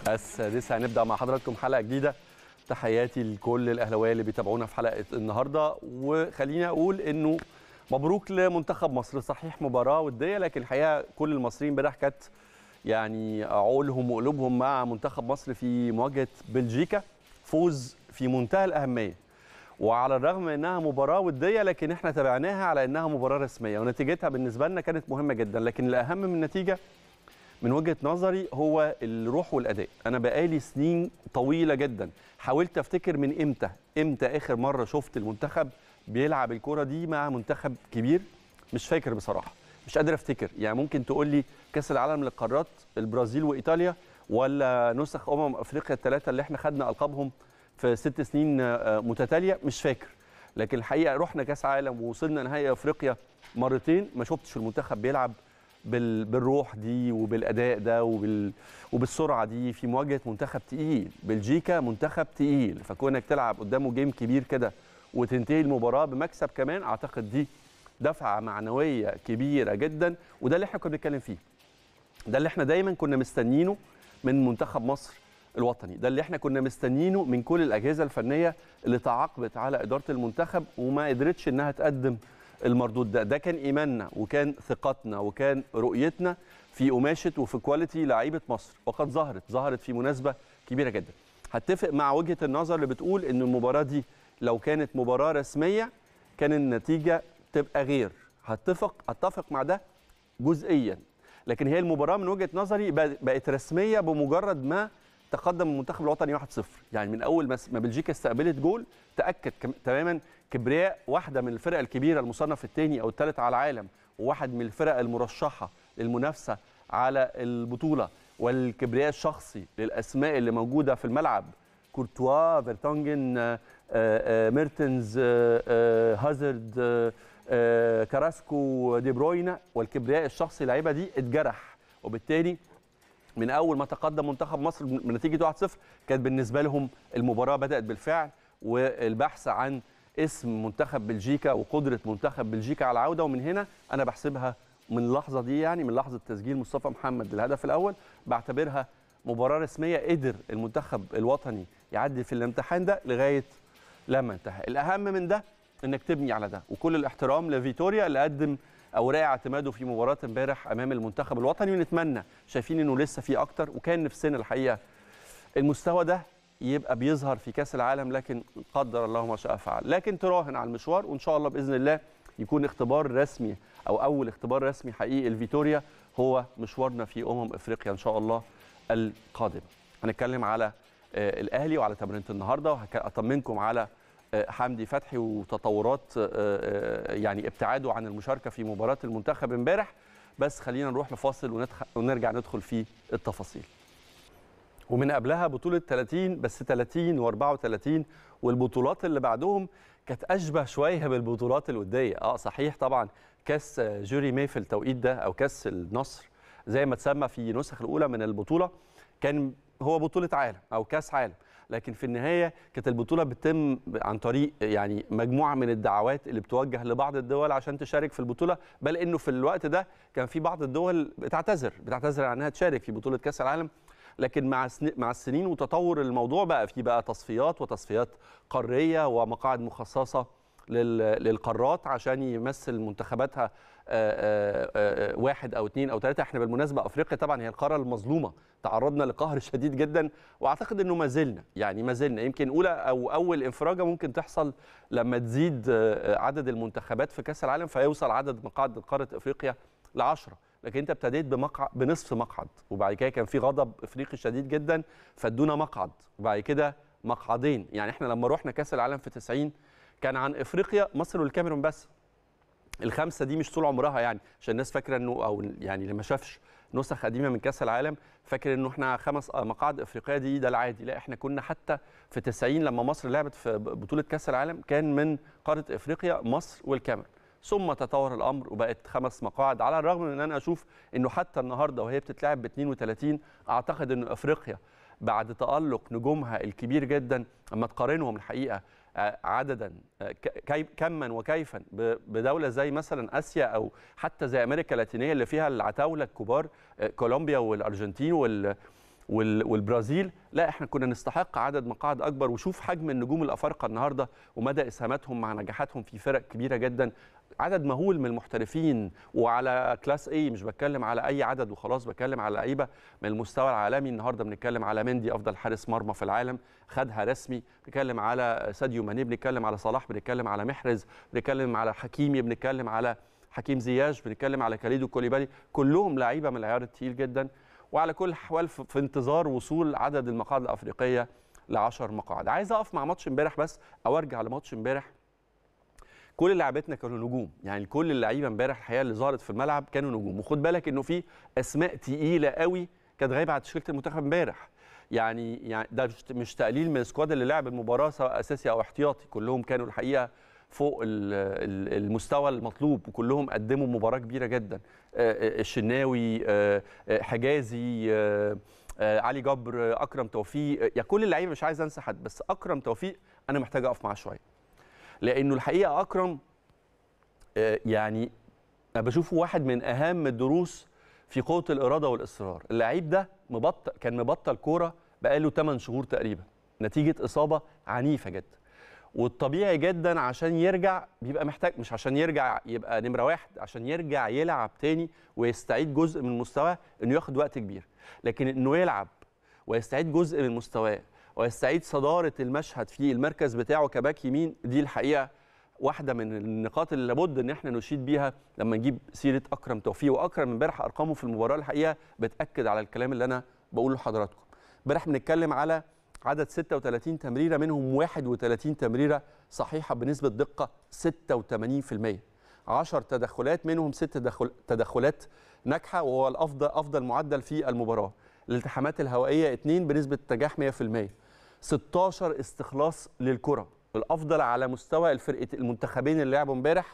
السادسة هنبدأ مع حضراتكم حلقة جديدة تحياتي لكل الأهلاوية اللي بيتابعونا في حلقة النهاردة وخليني أقول إنه مبروك لمنتخب مصر صحيح مباراة ودية لكن الحقيقة كل المصريين امبارح كانت يعني عقولهم وقلوبهم مع منتخب مصر في مواجهة بلجيكا فوز في منتهى الأهمية وعلى الرغم من انها مباراه وديه لكن احنا تابعناها على انها مباراه رسميه ونتيجتها بالنسبه لنا كانت مهمه جدا لكن الاهم من النتيجه من وجهه نظري هو الروح والاداء انا بقالي سنين طويله جدا حاولت افتكر من امتى امتى اخر مره شفت المنتخب بيلعب الكره دي مع منتخب كبير مش فاكر بصراحه مش قادر افتكر يعني ممكن تقول لي كاس العالم للقارات البرازيل وايطاليا ولا نسخ امم افريقيا الثلاثه اللي احنا خدنا القابهم في ست سنين متتاليه مش فاكر لكن الحقيقه رحنا كاس عالم ووصلنا نهائي افريقيا مرتين ما شفتش المنتخب بيلعب بال... بالروح دي وبالاداء ده وبال... وبالسرعه دي في مواجهه منتخب تقيل بلجيكا منتخب تقيل فكونك تلعب قدامه جيم كبير كده وتنتهي المباراه بمكسب كمان اعتقد دي دفعه معنويه كبيره جدا وده اللي احنا كنا بنتكلم فيه ده اللي احنا دايما كنا مستنيينه من منتخب مصر الوطني ده اللي احنا كنا مستنيينه من كل الاجهزه الفنيه اللي تعاقبت على اداره المنتخب وما قدرتش انها تقدم المردود ده ده كان ايماننا وكان ثقتنا وكان رؤيتنا في قماشه وفي كواليتي لعيبه مصر وقد ظهرت ظهرت في مناسبه كبيره جدا هتفق مع وجهه النظر اللي بتقول ان المباراه دي لو كانت مباراه رسميه كان النتيجه تبقى غير هتفق اتفق مع ده جزئيا لكن هي المباراه من وجهه نظري بقت رسميه بمجرد ما تقدم المنتخب الوطني 1-0 يعني من اول ما بلجيكا استقبلت جول تاكد تماما كبرياء واحده من الفرق الكبيره المصنف الثاني او الثالث على العالم وواحد من الفرق المرشحه للمنافسه على البطوله والكبرياء الشخصي للاسماء اللي موجوده في الملعب كورتوا فيرتونجن ميرتنز هازارد كاراسكو دي بروينا والكبرياء الشخصي اللعيبه دي اتجرح وبالتالي من اول ما تقدم منتخب مصر بنتيجه 1-0 كانت بالنسبه لهم المباراه بدات بالفعل والبحث عن اسم منتخب بلجيكا وقدره منتخب بلجيكا على العوده ومن هنا انا بحسبها من اللحظه دي يعني من لحظه تسجيل مصطفى محمد للهدف الاول بعتبرها مباراه رسميه قدر المنتخب الوطني يعدي في الامتحان ده لغايه لما انتهى الاهم من ده انك تبني على ده وكل الاحترام لفيتوريا اللي قدم اوراق اعتماده في مباراه امبارح امام المنتخب الوطني ونتمنى شايفين انه لسه في اكتر وكان نفسنا الحقيقه المستوى ده يبقى بيظهر في كاس العالم لكن قدر الله ما شاء فعل لكن تراهن على المشوار وان شاء الله باذن الله يكون اختبار رسمي او اول اختبار رسمي حقيقي لفيتوريا هو مشوارنا في امم افريقيا ان شاء الله القادمه هنتكلم على الاهلي وعلى تمرينه النهارده وهطمنكم على حمدي فتحي وتطورات يعني ابتعاده عن المشاركه في مباراه المنتخب امبارح بس خلينا نروح لفاصل ونرجع ندخل في التفاصيل ومن قبلها بطوله 30 بس 30 و34 والبطولات اللي بعدهم كانت اشبه شويه بالبطولات الوديه اه صحيح طبعا كاس جوري مي في التوقيت ده او كاس النصر زي ما تسمى في النسخ الاولى من البطوله كان هو بطوله عالم او كاس عالم لكن في النهايه كانت البطوله بتتم عن طريق يعني مجموعه من الدعوات اللي بتوجه لبعض الدول عشان تشارك في البطوله بل انه في الوقت ده كان في بعض الدول بتعتذر بتعتذر عن انها تشارك في بطوله كاس العالم لكن مع مع السنين وتطور الموضوع بقى في بقى تصفيات وتصفيات قاريه ومقاعد مخصصه للقارات عشان يمثل منتخباتها واحد او اثنين او ثلاثه احنا بالمناسبه افريقيا طبعا هي القاره المظلومه تعرضنا لقهر شديد جدا واعتقد انه ما زلنا يعني ما زلنا يمكن اولى او اول انفراجه ممكن تحصل لما تزيد عدد المنتخبات في كاس العالم فيوصل عدد مقاعد قاره افريقيا ل 10 لكن انت ابتديت بمقعد بنصف مقعد وبعد كده كان في غضب افريقي شديد جدا فادونا مقعد وبعد كده مقعدين يعني احنا لما رحنا كاس العالم في 90 كان عن افريقيا مصر والكاميرون بس الخمسه دي مش طول عمرها يعني عشان الناس فاكره انه او يعني اللي ما شافش نسخ قديمه من كاس العالم فاكر انه احنا خمس مقاعد افريقيه دي ده العادي لا احنا كنا حتى في 90 لما مصر لعبت في بطوله كاس العالم كان من قاره افريقيا مصر والكاميرون ثم تطور الامر وبقت خمس مقاعد على الرغم من ان انا اشوف انه حتى النهارده وهي بتتلعب ب 32 اعتقد ان افريقيا بعد تالق نجومها الكبير جدا اما تقارنهم الحقيقه عددا كما وكيفا بدوله زي مثلا اسيا او حتى زي امريكا اللاتينيه اللي فيها العتاوله الكبار كولومبيا والارجنتين وال- والبرازيل لا احنا كنا نستحق عدد مقاعد اكبر وشوف حجم النجوم الافارقه النهارده ومدى اسهاماتهم مع نجاحاتهم في فرق كبيره جدا عدد مهول من المحترفين وعلى كلاس اي مش بتكلم على اي عدد وخلاص بتكلم على لعيبه من المستوى العالمي النهارده بنتكلم على مندي افضل حارس مرمى في العالم خدها رسمي بنتكلم على ساديو ماني بنتكلم على صلاح بنتكلم على محرز بنتكلم على حكيمي بنتكلم على حكيم زياش بنتكلم على كاليدو كوليبالي كلهم لعيبه من العيار التقيل جدا وعلى كل الاحوال في في انتظار وصول عدد المقاعد الافريقيه ل 10 مقاعد عايز اقف مع ماتش امبارح بس او ارجع لماتش امبارح كل لعيبتنا كانوا نجوم يعني كل اللعيبه امبارح الحقيقه اللي ظهرت في الملعب كانوا نجوم وخد بالك انه في اسماء تقيله قوي كانت غايبه عن تشكيله المنتخب امبارح يعني يعني ده مش- مش تقليل من السكواد اللي لعب المباراه سواء اساسي او احتياطي كلهم كانوا الحقيقه فوق ال- ال- المستوى المطلوب وكلهم قدموا مباراه كبيره جدا آه، آه، الشناوي آه، آه، حجازي آه، آه، علي جبر آه، اكرم توفيق آه، يعني كل اللعيبه مش عايز انسى حد بس اكرم توفيق انا محتاج اقف معاه شويه لانه الحقيقه اكرم آه، يعني انا بشوفه واحد من اهم الدروس في قوه الاراده والاصرار اللعيب ده مبطل كان مبطل كوره بقاله 8 شهور تقريبا نتيجه اصابه عنيفه جدا والطبيعي جدا عشان يرجع بيبقى محتاج مش عشان يرجع يبقى نمره واحد عشان يرجع يلعب تاني ويستعيد جزء من مستواه انه ياخد وقت كبير لكن انه يلعب ويستعيد جزء من مستواه ويستعيد صداره المشهد في المركز بتاعه كباك يمين دي الحقيقه واحده من النقاط اللي لابد ان احنا نشيد بيها لما نجيب سيره اكرم توفيق واكرم امبارح ارقامه في المباراه الحقيقه بتاكد على الكلام اللي انا بقوله لحضراتكم امبارح بنتكلم على عدد 36 تمريره منهم 31 تمريره صحيحه بنسبه دقه 86% 10 تدخلات منهم 6 تدخل تدخلات ناجحه وهو الافضل افضل معدل في المباراه الالتحامات الهوائيه 2 بنسبه نجاح 100% 16 استخلاص للكره الافضل على مستوى الفرقه المنتخبين اللي لعبوا امبارح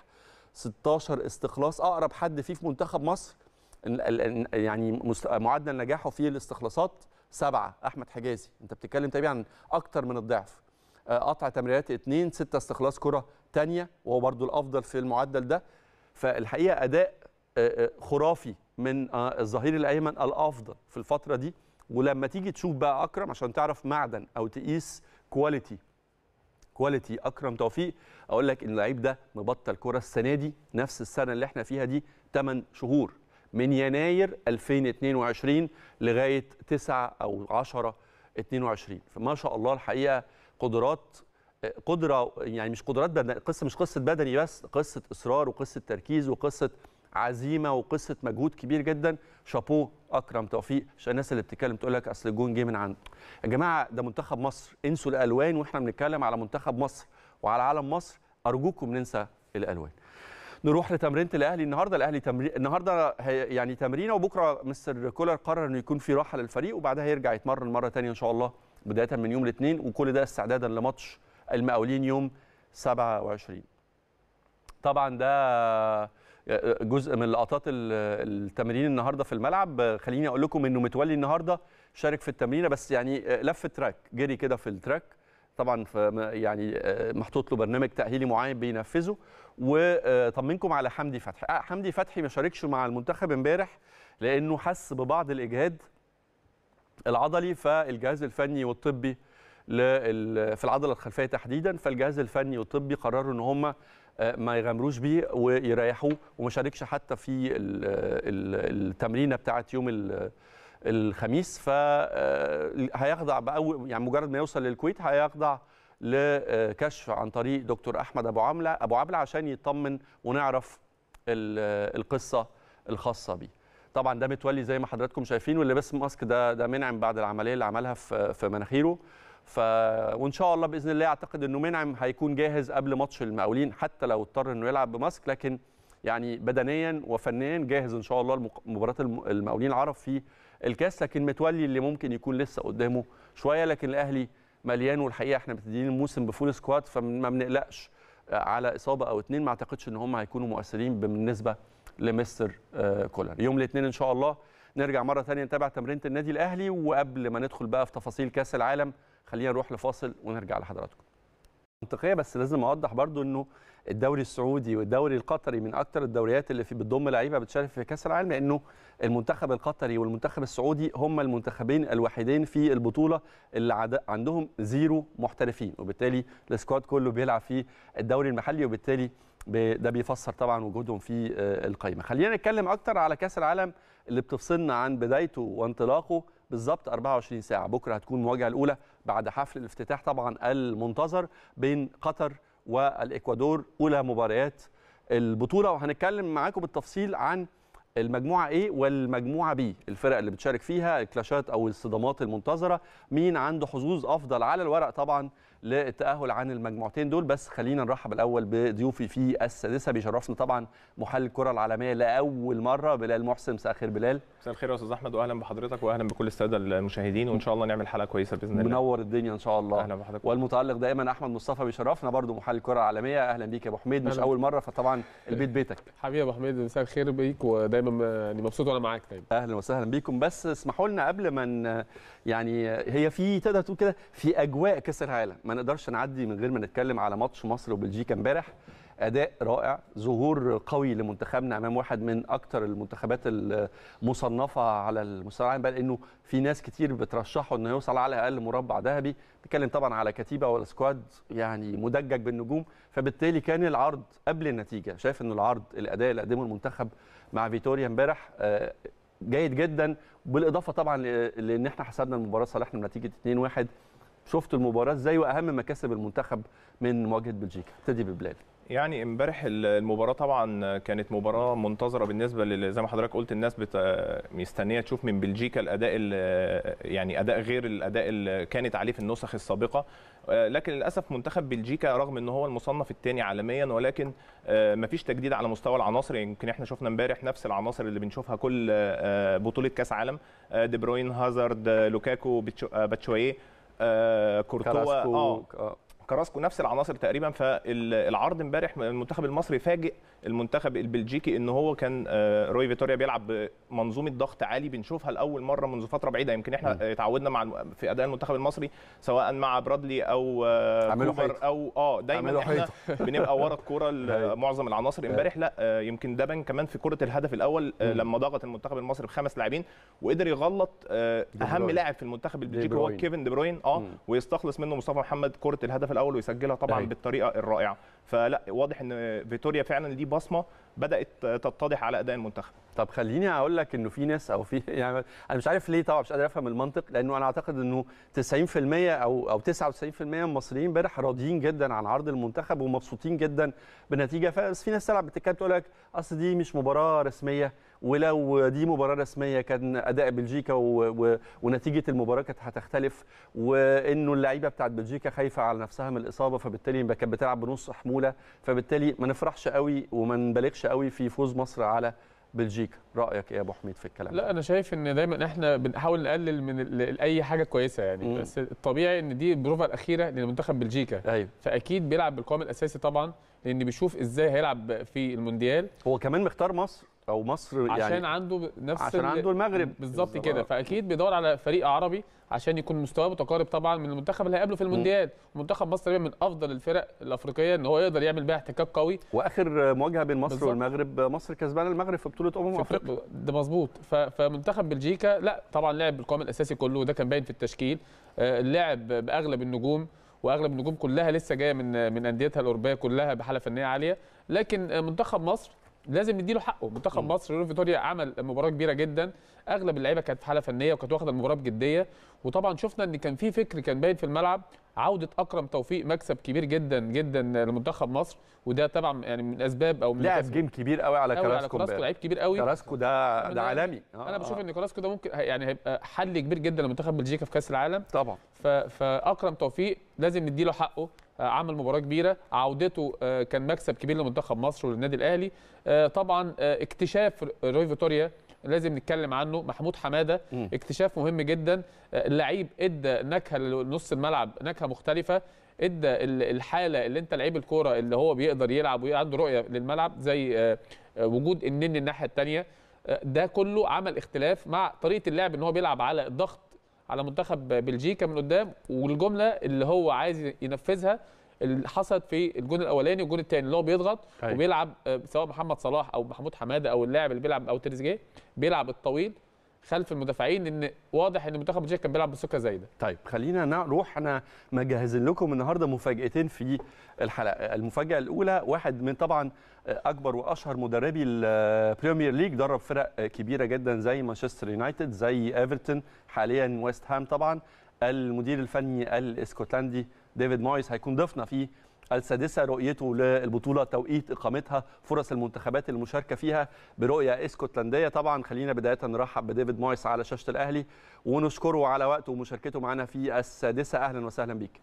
16 استخلاص اقرب حد فيه في منتخب مصر ال- ال- يعني مست- معدل نجاحه في الاستخلاصات سبعة احمد حجازي انت بتتكلم تقريبا عن اكتر من الضعف آه، قطع تمريرات اثنين ستة استخلاص كرة تانية وهو برضو الافضل في المعدل ده فالحقيقة اداء آه، آه، خرافي من آه، الظهير الايمن الافضل في الفترة دي ولما تيجي تشوف بقى اكرم عشان تعرف معدن او تقيس كواليتي كواليتي اكرم توفيق اقول لك ان اللعيب ده مبطل كرة السنة دي نفس السنة اللي احنا فيها دي 8 شهور من يناير 2022 لغايه 9 او 10 22 فما شاء الله الحقيقه قدرات قدره يعني مش قدرات بدن قصه مش قصه بدني بس قصه اصرار وقصه تركيز وقصه عزيمه وقصه مجهود كبير جدا شابوه اكرم توفيق عشان الناس اللي بتتكلم تقول لك اصل الجون جه من عنده يا جماعه ده منتخب مصر انسوا الالوان واحنا بنتكلم على منتخب مصر وعلى علم مصر ارجوكم ننسى الالوان نروح لتمرينه الاهلي النهارده الاهلي تمرين النهارده هي- يعني تمرينه وبكره مستر كولر قرر انه يكون في راحه للفريق وبعدها هيرجع يتمرن مره ثانيه ان شاء الله بدايه من يوم الاثنين وكل ده استعدادا لماتش المقاولين يوم 27 طبعا ده جزء من لقطات ال- التمرين النهارده في الملعب خليني اقول لكم انه متولي النهارده شارك في التمرينه بس يعني لف تراك جري كده في التراك طبعا في يعني محطوط له برنامج تاهيلي معين بينفذه وطمنكم على حمدي فتحي آه، حمدي فتحي ما شاركش مع المنتخب امبارح لانه حس ببعض الاجهاد العضلي فالجهاز الفني والطبي لل- في العضله الخلفيه تحديدا فالجهاز الفني والطبي قرروا ان هم آه، ما يغامروش بيه ويريحوه وما شاركش حتى في ال- ال- التمرينه بتاعه يوم ال- الخميس فهيخضع بأول يعني مجرد ما يوصل للكويت هيخضع لكشف عن طريق دكتور احمد ابو عمله ابو عبله عشان يطمن ونعرف ال- القصه الخاصه بيه طبعا ده متولي زي ما حضراتكم شايفين واللي بس ماسك ده ده منعم بعد العمليه اللي عملها في في مناخيره ف وان شاء الله باذن الله اعتقد انه منعم هيكون جاهز قبل ماتش المقاولين حتى لو اضطر انه يلعب بماسك لكن يعني بدنيا وفنيا جاهز ان شاء الله المق- مباراه الم- المقاولين العرب في الكاس لكن متولي اللي ممكن يكون لسه قدامه شويه لكن الاهلي مليان والحقيقه احنا مبتدئين الموسم بفول سكواد فما بنقلقش على اصابه او اتنين ما اعتقدش ان هم هيكونوا مؤثرين بالنسبه لمستر آه، كولر يوم الاثنين ان شاء الله نرجع مره ثانيه نتابع تمرينه النادي الاهلي وقبل ما ندخل بقى في تفاصيل كاس العالم خلينا نروح لفاصل ونرجع لحضراتكم منطقيه بس لازم اوضح برضو انه الدوري السعودي والدوري القطري من اكثر الدوريات اللي في بتضم لعيبه بتشارك في كاس العالم لانه المنتخب القطري والمنتخب السعودي هم المنتخبين الوحيدين في البطوله اللي عندهم زيرو محترفين وبالتالي السكواد كله بيلعب في الدوري المحلي وبالتالي ده بيفسر طبعا وجودهم في القائمه خلينا نتكلم اكتر على كاس العالم اللي بتفصلنا عن بدايته وانطلاقه بالظبط 24 ساعه بكره هتكون المواجهه الاولى بعد حفل الافتتاح طبعا المنتظر بين قطر والاكوادور اولى مباريات البطوله وهنتكلم معاكم بالتفصيل عن المجموعه A والمجموعه B الفرق اللي بتشارك فيها الكلاشات او الصدامات المنتظره مين عنده حظوظ افضل على الورق طبعا للتاهل عن المجموعتين دول بس خلينا نرحب الاول بضيوفي في السادسه بيشرفنا طبعا محلل الكره العالميه لاول مره بلال محسن مساء الخير بلال مساء الخير يا استاذ احمد واهلا بحضرتك واهلا بكل الساده المشاهدين وان شاء الله نعمل حلقه كويسه باذن الله منور الدنيا ان شاء الله اهلا بحضرتك والمتالق دايما احمد مصطفى بيشرفنا برضو محلل الكره العالميه اهلا بيك يا ابو حميد مش أهلا. اول مره فطبعا البيت بيتك حبيبي يا ابو حميد مساء الخير بيك ودايما يعني مبسوط وانا معاك دايما اهلا وسهلا بيكم بس اسمحوا لنا قبل ما ن- يعني هي في تقدر تقول كده في اجواء كاس العالم ما نقدرش نعدي من غير ما نتكلم على ماتش مصر وبلجيكا امبارح اداء رائع ظهور قوي لمنتخبنا امام واحد من اكتر المنتخبات المصنفه على المستوى العالم بل انه في ناس كتير بترشحه انه يوصل على الاقل مربع ذهبي بتكلم طبعا على كتيبه والسكواد يعني مدجج بالنجوم فبالتالي كان العرض قبل النتيجه شايف انه العرض الاداء اللي قدمه المنتخب مع فيتوريا امبارح آه، جيد جدا بالاضافه طبعا ل- لان احنا حسبنا المباراه صالحنا بنتيجه 2-1 شفت المباراه ازاي واهم مكاسب المنتخب من مواجهه بلجيكا ابتدي ببلال يعني امبارح المباراه طبعا كانت مباراه منتظره بالنسبه لل- زي ما حضرتك قلت الناس بت... مستنيه تشوف من بلجيكا الاداء ال- يعني اداء غير الاداء اللي كانت عليه في النسخ السابقه آه، لكن للاسف منتخب بلجيكا رغم ان هو المصنف الثاني عالميا ولكن آه، مفيش تجديد على مستوى العناصر يمكن احنا شفنا امبارح نفس العناصر اللي بنشوفها كل آه، بطوله كاس عالم آه، دي بروين هازارد آه، لوكاكو بتشو- آه، باتشويه آه، كورتوا كراسكو اه آه. كراسكو نفس العناصر تقريبا فالعرض امبارح المنتخب المصري فاجئ المنتخب البلجيكي ان هو كان آه، روي فيتوريا بيلعب بمنظومه ضغط عالي بنشوفها لاول مره منذ فتره بعيده يمكن مم. احنا اتعودنا مع الم- في اداء المنتخب المصري سواء مع برادلي او آه، عملوا كوبر حيطة. او اه دايما عملوا احنا بنبقى ورا الكوره ال- أيوة. معظم العناصر امبارح لا آه، يمكن ده بان كمان في كره الهدف الاول آه، مم. لما ضغط المنتخب المصري بخمس لاعبين وقدر يغلط آه، دي اهم بروين. لاعب في المنتخب دي البلجيكي هو بروين. كيفن دي بروين اه مم. ويستخلص منه مصطفى محمد كره الهدف الاول ويسجلها طبعا أيوة. بالطريقه الرائعه فلا واضح ان فيتوريا فعلا دي بصمه بدات تتضح على اداء المنتخب طب خليني اقول لك انه في ناس او في يعني انا مش عارف ليه طبعا مش قادر افهم المنطق لانه انا اعتقد انه 90% او او 99% من المصريين امبارح راضيين جدا عن عرض المنتخب ومبسوطين جدا بالنتيجه بس في ناس تلعب بتتكلم تقول لك اصل دي مش مباراه رسميه ولو دي مباراه رسميه كان اداء بلجيكا و... و... ونتيجه المباراه كانت هتختلف وانه اللعيبه بتاعت بلجيكا خايفه على نفسها من الاصابه فبالتالي كانت بتلعب بنص حموله فبالتالي ما نفرحش قوي وما نبالغش قوي في فوز مصر على بلجيكا رايك ايه يا ابو حميد في الكلام ده؟ لا انا شايف ان دايما احنا بنحاول نقلل من ال- اي حاجه كويسه يعني مم. بس الطبيعي ان دي البروفه الاخيره لمنتخب بلجيكا ايوه فاكيد بيلعب بالقوام الاساسي طبعا لان بيشوف ازاي هيلعب في المونديال هو كمان مختار مصر او مصر عشان يعني عنده نفس عشان ال- عنده المغرب بالظبط بالظبط. كده فاكيد بيدور على فريق عربي عشان يكون مستواه متقارب طبعا من المنتخب اللي هيقابله في المونديال منتخب مصر تقريبا من افضل الفرق الافريقيه ان هو يقدر يعمل بيها احتكاك قوي واخر مواجهه بين مصر بالظبط. والمغرب مصر كسبانه المغرب في بطوله امم في افريقيا أفريقيا. ده مظبوط ف- فمنتخب بلجيكا لا طبعا لعب بالقوام الاساسي كله وده كان باين في التشكيل آه، اللعب باغلب النجوم واغلب النجوم كلها لسه جايه من من انديتها الاوروبيه كلها بحاله فنيه عاليه لكن آه، منتخب مصر لازم نديله حقه منتخب مم. مصر يورو فيتوريا عمل مباراه كبيره جدا اغلب اللعيبه كانت في حاله فنيه وكانت واخده المباراه بجديه وطبعا شفنا ان كان في فكر كان باين في الملعب عوده اكرم توفيق مكسب كبير جدا جدا لمنتخب مصر وده طبعا يعني من اسباب او من لعب مكاسب- جيم كبير قوي على قوي على كراسكو كراسكو امبارح. لعيب كبير قوي كراسكو ده أنا- ده عالمي آه، انا بشوف آه. ان كراسكو ده ممكن يعني هيبقى حل كبير جدا لمنتخب بلجيكا في كاس العالم طبعا ف- فاكرم توفيق لازم نديله حقه آه، عمل مباراه كبيره عودته آه، كان مكسب كبير لمنتخب مصر وللنادي الاهلي آه، طبعا آه، اكتشاف روي فيتوريا لازم نتكلم عنه محمود حماده مم. اكتشاف مهم جدا آه، اللعيب ادى نكهه لنص الملعب نكهه مختلفه ادى ال- الحاله اللي انت لعيب الكوره اللي هو بيقدر يلعب وعنده رؤيه للملعب زي آه، آه، وجود النني الناحيه الثانيه ده كله عمل اختلاف مع طريقه اللعب ان هو بيلعب على الضغط على منتخب بلجيكا من قدام والجمله اللي هو عايز ينفذها اللي حصلت في الجون الاولاني والجون الثاني اللي هو بيضغط أيوة. وبيلعب آه، سواء محمد صلاح او محمود حماده او اللاعب اللي بيلعب او تريزيجيه بيلعب الطويل خلف المدافعين ان واضح ان منتخب بلجيكا كان بيلعب بثقه زايده طيب خلينا نروح انا مجهزين لكم النهارده مفاجاتين في الحلقه المفاجاه الاولى واحد من طبعا اكبر واشهر مدربي البريمير ليج درب فرق كبيره جدا زي مانشستر يونايتد زي ايفرتون حاليا ويست هام طبعا المدير الفني الاسكتلندي ديفيد مويس هيكون ضيفنا في السادسه رؤيته للبطوله توقيت اقامتها فرص المنتخبات المشاركه فيها برؤيه اسكتلنديه طبعا خلينا بدايه نرحب بديفيد مويس على شاشه الاهلي ونشكره على وقته ومشاركته معنا في السادسه اهلا وسهلا بيك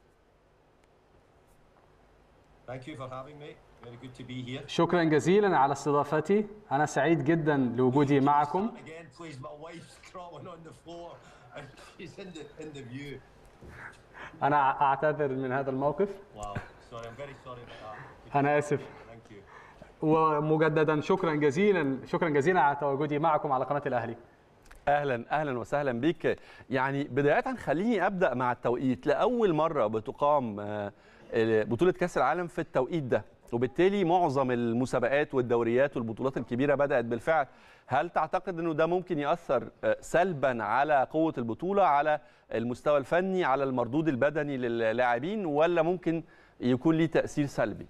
Thank you for having me. Very good to be here. شكرا جزيلا على استضافتي أنا سعيد جدا لوجودي معكم Start again, please. My wife's crawling on the floor and she's in the in the view. أنا أعتذر من هذا الموقف Wow. Sorry, I'm very sorry about that. أنا آسف Thank you. ومجددا شكرا جزيلا شكرا جزيلا على تواجدي معكم على قناة الأهلي اهلا اهلا وسهلا بيك يعني بدايه خليني ابدا مع التوقيت لاول مره بتقام آه، بطوله كاس العالم في التوقيت ده وبالتالي معظم المسابقات والدوريات والبطولات الكبيره بدات بالفعل هل تعتقد انه ده ممكن ياثر آه، سلبا على قوه البطوله على المستوى الفني على المردود البدني للاعبين ولا ممكن يكون ليه تاثير سلبي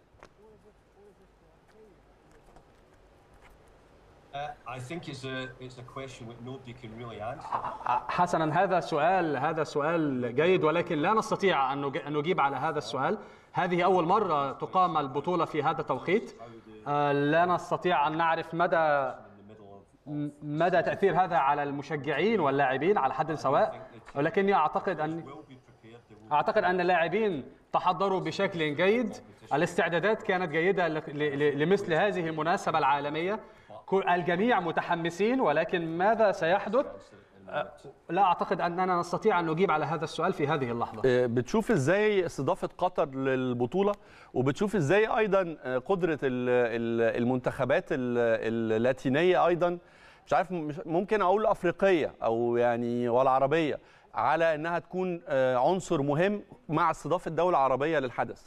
Uh, I think it's a it's a question that nobody can really answer. حسنا هذا سؤال هذا سؤال جيد ولكن لا نستطيع أن نج- أن نجيب على هذا السؤال هذه أول مرة تقام البطولة في هذا التوقيت آه، لا نستطيع أن نعرف مدى In the middle of مدى تأثير هذا على المشجعين واللاعبين على حد سواء ولكني أعتقد أن will be prepared. They will اعتقد ان اللاعبين تحضروا بشكل جيد الاستعدادات كانت جيده ل- ل- لمثل هذه المناسبه العالميه كل- الجميع متحمسين ولكن ماذا سيحدث أه، لا اعتقد اننا نستطيع ان نجيب على هذا السؤال في هذه اللحظه آه، بتشوف ازاي استضافه قطر للبطوله وبتشوف ازاي ايضا آه، قدره ال- ال- المنتخبات ال- اللاتينيه ايضا مش عارف مش- ممكن اقول افريقيه او يعني ولا عربيه على انها تكون آه، عنصر مهم مع استضافه دوله عربيه للحدث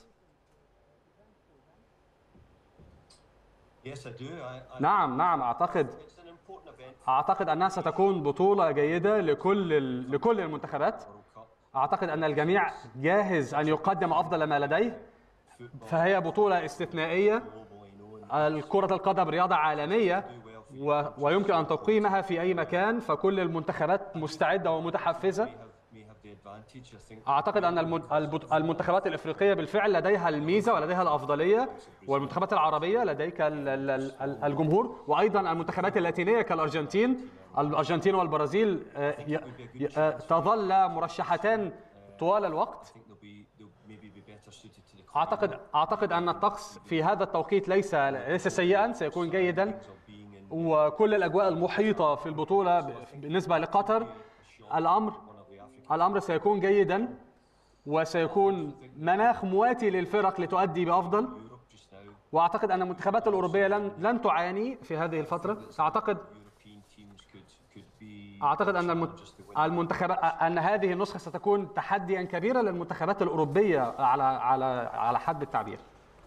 Yes, I do. I, I, نعم نعم اعتقد It's an important event. اعتقد انها ستكون بطوله جيده لكل ال- لكل المنتخبات World Cup. اعتقد ان الجميع جاهز ان يقدم افضل ما لديه فهي بطوله استثنائيه Globally known. الكرة القدم رياضة عالمية و... ويمكن أن تقيمها في أي مكان فكل المنتخبات مستعدة ومتحفزة We have, we have the advantage. I think. أعتقد أن الم- البط- المنتخبات الإفريقية بالفعل لديها الميزة ولديها الأفضلية والمنتخبات العربية لديك ال- ال- ال- الجمهور وأيضا المنتخبات اللاتينية كالأرجنتين الأرجنتين والبرازيل آه، ي- ي- آه، تظل مرشحتان طوال الوقت I think they'll be they'll maybe be better suited to the أعتقد أعتقد أن الطقس في هذا التوقيت ليس ليس سيئا سيكون جيدا of being in وكل الاجواء المحيطه في البطوله ب- بالنسبه لقطر الامر one of the African الامر سيكون جيدا وسيكون مناخ مواتي للفرق لتؤدي بافضل Europe just now. واعتقد ان المنتخبات الاوروبيه لن لن تعاني في هذه الفتره اعتقد European teams could could be. اعتقد ان المن- just to win. المنتخبات ان هذه النسخه ستكون تحديا كبيرا للمنتخبات الاوروبيه على على على حد التعبير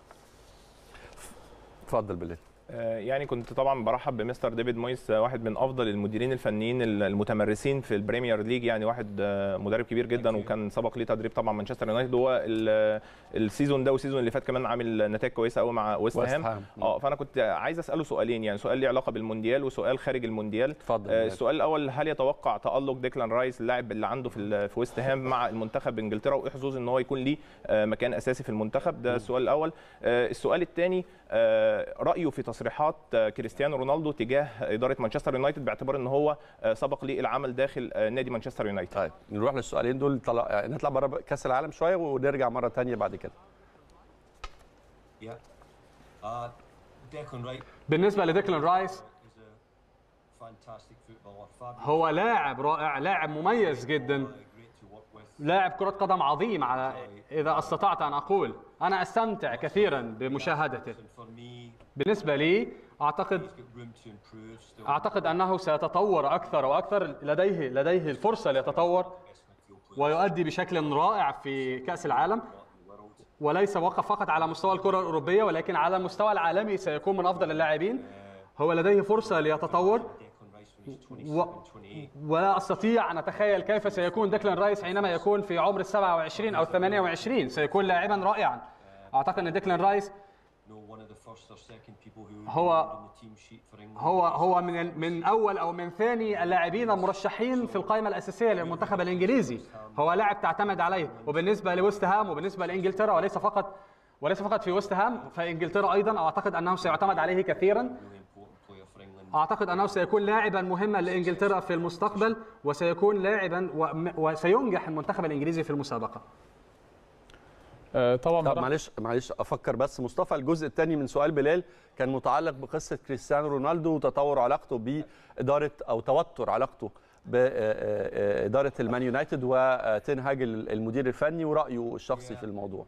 اتفضل بالله آه، يعني كنت طبعا برحب بمستر ديفيد مويس آه، واحد من افضل المديرين الفنيين المتمرسين في البريمير ليج يعني واحد آه، مدرب كبير جدا وكان سبق ليه تدريب طبعا مانشستر يونايتد هو ال- السيزون ده والسيزون اللي فات كمان عامل نتائج كويسه قوي مع ويست ويست هام هام. اه فانا كنت عايز اساله سؤالين يعني سؤال ليه علاقه بالمونديال وسؤال خارج المونديال اتفضل. آه، السؤال الاول هل يتوقع تالق ديكلان رايس اللاعب اللي عنده في ال- في ويست هام مع المنتخب انجلترا وايه حظوظ ان هو يكون ليه آه، مكان اساسي في المنتخب ده السؤال الاول آه، السؤال الثاني رايه في تصريحات آه، كريستيانو رونالدو تجاه اداره مانشستر يونايتد باعتبار ان هو آه، سبق ليه العمل داخل آه، نادي مانشستر يونايتد طيب نروح للسؤالين دول طلع... يعني نطلع بره كاس العالم شويه ونرجع مره تانية بعد كده Yeah. Uh, Declan Wright بالنسبه لديكلان رايس is a fantastic footballer. Fabulous. هو لاعب رائع لاعب مميز جدا Uh, great to work with. لاعب كرة قدم عظيم على إذا استطعت أن أقول أنا أستمتع كثيرا بمشاهدته And for me, بالنسبة لي أعتقد he's got room to improve still. أعتقد أنه سيتطور أكثر وأكثر لديه لديه الفرصة ليتطور Best midfield player ويؤدي بشكل رائع في كأس العالم in the world. وليس وقف فقط على مستوى الكرة الأوروبية ولكن على المستوى العالمي سيكون من أفضل اللاعبين هو لديه فرصة ليتطور Declan Rice when he's 27 و... 28. ولا أستطيع أن أتخيل كيف سيكون ديكلان رايس حينما يكون في عمر ال 27 أو 28 سيكون لاعبا رائعا أعتقد أن ديكلان رايس No, one of the first or second people who هو- were on the team sheet for England. هو هو من من اول او من ثاني اللاعبين المرشحين في القائمه الاساسيه للمنتخب الانجليزي هو لاعب تعتمد عليه وبالنسبه لويست هام وبالنسبه لانجلترا وليس فقط وليس فقط في ويست هام فانجلترا ايضا اعتقد انه سيعتمد عليه كثيرا Really important player for England. اعتقد انه سيكون لاعبا مهما لانجلترا في المستقبل وسيكون لاعبا وم- وسينجح المنتخب الانجليزي في المسابقه آه، طبعا طب برحب- معلش معلش افكر بس مصطفى الجزء الثاني من سؤال بلال كان متعلق بقصه كريستيانو رونالدو وتطور علاقته باداره او توتر علاقته باداره المان يونايتد وتين هاج المدير الفني ورايه الشخصي في الموضوع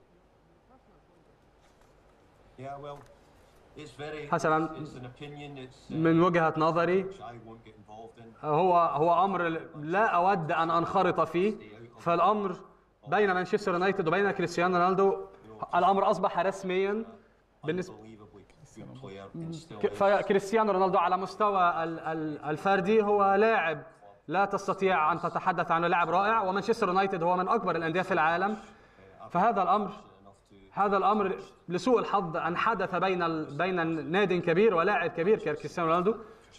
Yeah, well, it's very. حسناً. It's, it's an opinion. It's uh, من وجهه نظري which I won't get involved in. هو هو امر لا اود ان انخرط فيه فالامر بين مانشستر يونايتد وبين كريستيانو رونالدو الامر اصبح رسميا بالنسبه Unbelievably good player and still ك- is. فكريستيانو رونالدو على مستوى ال- ال- الفردي هو لاعب لا تستطيع ان تتحدث عنه لاعب رائع ومانشستر يونايتد هو من اكبر الانديه في العالم فهذا الامر هذا الامر لسوء الحظ ان حدث بين ال- بين ناد كبير ولاعب كبير كريستيانو رونالدو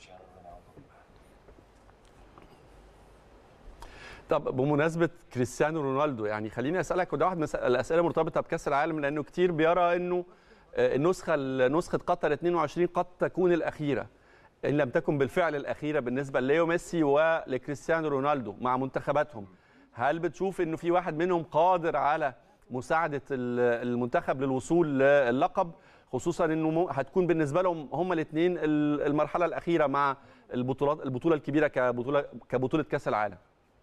طب بمناسبه كريستيانو رونالدو يعني خليني اسالك وده واحد من الاسئله مرتبطه بكاس العالم لانه كتير بيرى انه آه، النسخه نسخه قطر 22 قد تكون الاخيره ان لم تكن بالفعل الاخيره بالنسبه لليو ميسي ولكريستيانو رونالدو مع منتخباتهم هل بتشوف انه في واحد منهم قادر على مساعده ال- المنتخب للوصول للقب خصوصا انه مو- هتكون بالنسبه لهم هم الاثنين المرحله الاخيره مع البطولات البطوله الكبيره كبطوله كبطوله كاس العالم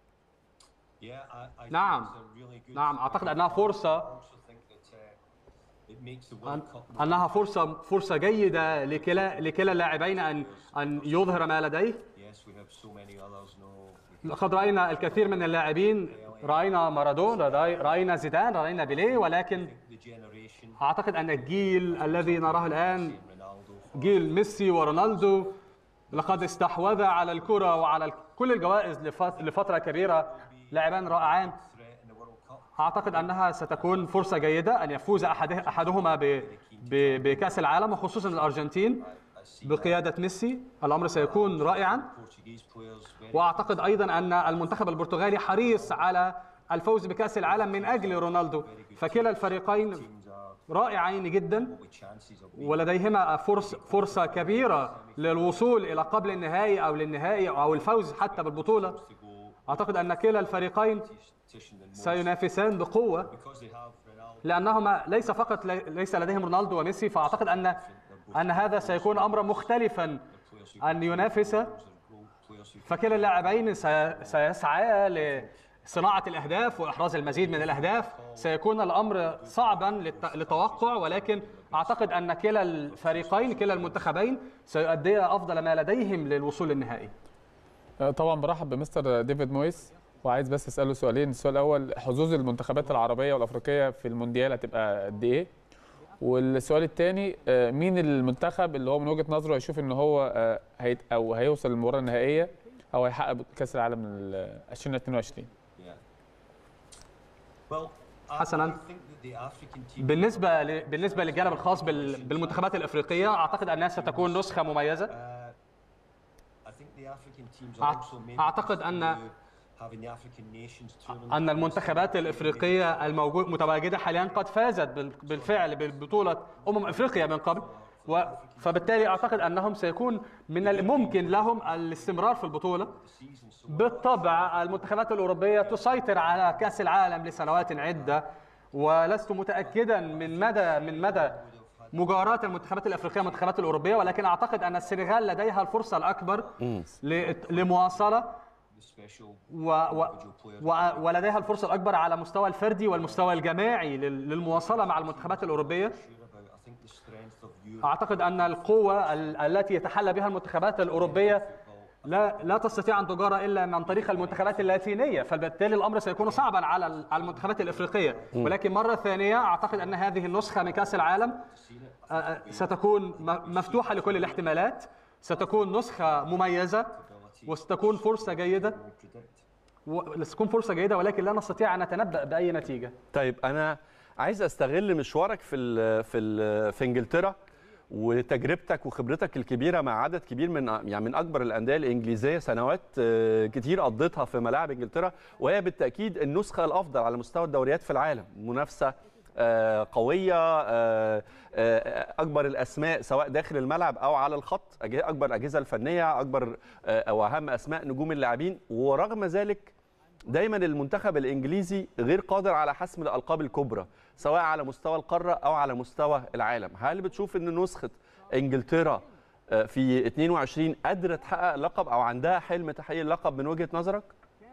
Yeah, I, I think نعم. it's a really good نعم اعتقد انها فرصه I also think that uh, it makes the أن- World Cup more انها فرصه فرصه جيده لكلا لكلا اللاعبين ان ان يظهر ما لديه Yes, we have so many others. No, we لقد راينا الكثير من اللاعبين راينا مارادونا راي- راينا زيدان راينا بيليه ولكن the generation, اعتقد ان الجيل الذي نراه الان Ronaldo, جيل ميسي ورونالدو لقد استحوذ على الكره وعلى ال- كل الجوائز لفت- لفتره كبيره لاعبان رائعان threat in the World Cup. اعتقد انها ستكون فرصه جيده ان يفوز أحده احدهما ب- ب- بكاس العالم وخصوصا الارجنتين بقياده ميسي الامر سيكون رائعا Portuguese players, very واعتقد ايضا ان المنتخب البرتغالي حريص على الفوز بكاس العالم من اجل رونالدو فكلا الفريقين teams are رائعين جدا with chances of winning. ولديهما فرص فرصه كبيره للوصول الى قبل النهائي او للنهائي او الفوز حتى بالبطوله to go اعتقد ان كلا الفريقين competition than most سينافسان بقوه because they have Ronaldo. لانهما ليس فقط لي- ليس لديهم رونالدو وميسي فاعتقد ان ان هذا سيكون امرا مختلفا ان ينافس Those are goal players who فكلا اللاعبين سي- سيسعيا لصناعه الاهداف واحراز المزيد من الاهداف سيكون الامر صعبا للت- للتوقع ولكن اعتقد ان كلا الفريقين كلا المنتخبين سيؤديا افضل ما لديهم للوصول للنهائي آه، طبعا برحب بمستر ديفيد مويس وعايز بس اساله سؤالين السؤال الاول حظوظ المنتخبات العربيه والافريقيه في المونديال هتبقى قد ايه والسؤال الثاني مين المنتخب اللي هو من وجهه نظره هيشوف ان هو آه، هيت او هيوصل للمباراه النهائيه او هيحقق كاس العالم ال 2022 Yeah. Well, I, حسناً. I think that the African team بالنسبه ل... بالنسبه للجانب الخاص بال... بالمنتخبات الافريقيه اعتقد انها ستكون نسخه مميزه I think the African teams are أعت- also maybe أعتقد أن- having the African nations tournament. ان المنتخبات الافريقيه الموجود متواجده حاليا قد فازت بال- بالفعل ببطوله امم افريقيا من قبل و... فبالتالي اعتقد انهم سيكون من الممكن لهم الاستمرار في البطوله بالطبع المنتخبات الاوروبيه تسيطر على كاس العالم لسنوات عده ولست متاكدا من مدى من مدى مجاراة المنتخبات الافريقيه والمنتخبات الاوروبيه ولكن اعتقد ان السنغال لديها الفرصه الاكبر ل- لمواصله the special و و و ولديها الفرصة الأكبر على مستوى الفردي والمستوى الجماعي لل- للمواصلة مع المنتخبات الأوروبية sure about. I think the strength of Europe أعتقد أن القوة ال- التي يتحلى بها المنتخبات الأوروبية لا لا تستطيع ان تجارى الا من طريق المنتخبات اللاتينيه فبالتالي الامر سيكون صعبا على ال- على المنتخبات الافريقيه ولكن مره ثانيه اعتقد ان هذه النسخه من كاس العالم آه، آه، ستكون م- مفتوحه لكل الاحتمالات ستكون نسخه مميزه وستكون فرصه جيده و- ستكون فرصه جيده ولكن لا نستطيع ان نتنبا باي نتيجه طيب انا عايز استغل مشوارك في ال في ال في انجلترا وتجربتك وخبرتك الكبيره مع عدد كبير من يعني من اكبر الانديه الانجليزيه سنوات آه، كتير قضيتها في ملاعب انجلترا وهي بالتاكيد النسخه الافضل على مستوى الدوريات في العالم منافسه آه، قويه آه، آه، اكبر الاسماء سواء داخل الملعب او على الخط أج- اكبر الاجهزه الفنيه اكبر آه، او اهم اسماء نجوم اللاعبين ورغم ذلك دايما المنتخب الانجليزي غير قادر على حسم الالقاب الكبرى سواء على مستوى القاره او على مستوى العالم هل بتشوف ان نسخه انجلترا آه، في 22 قادره تحقق لقب او عندها حلم تحقيق اللقب من وجهه نظرك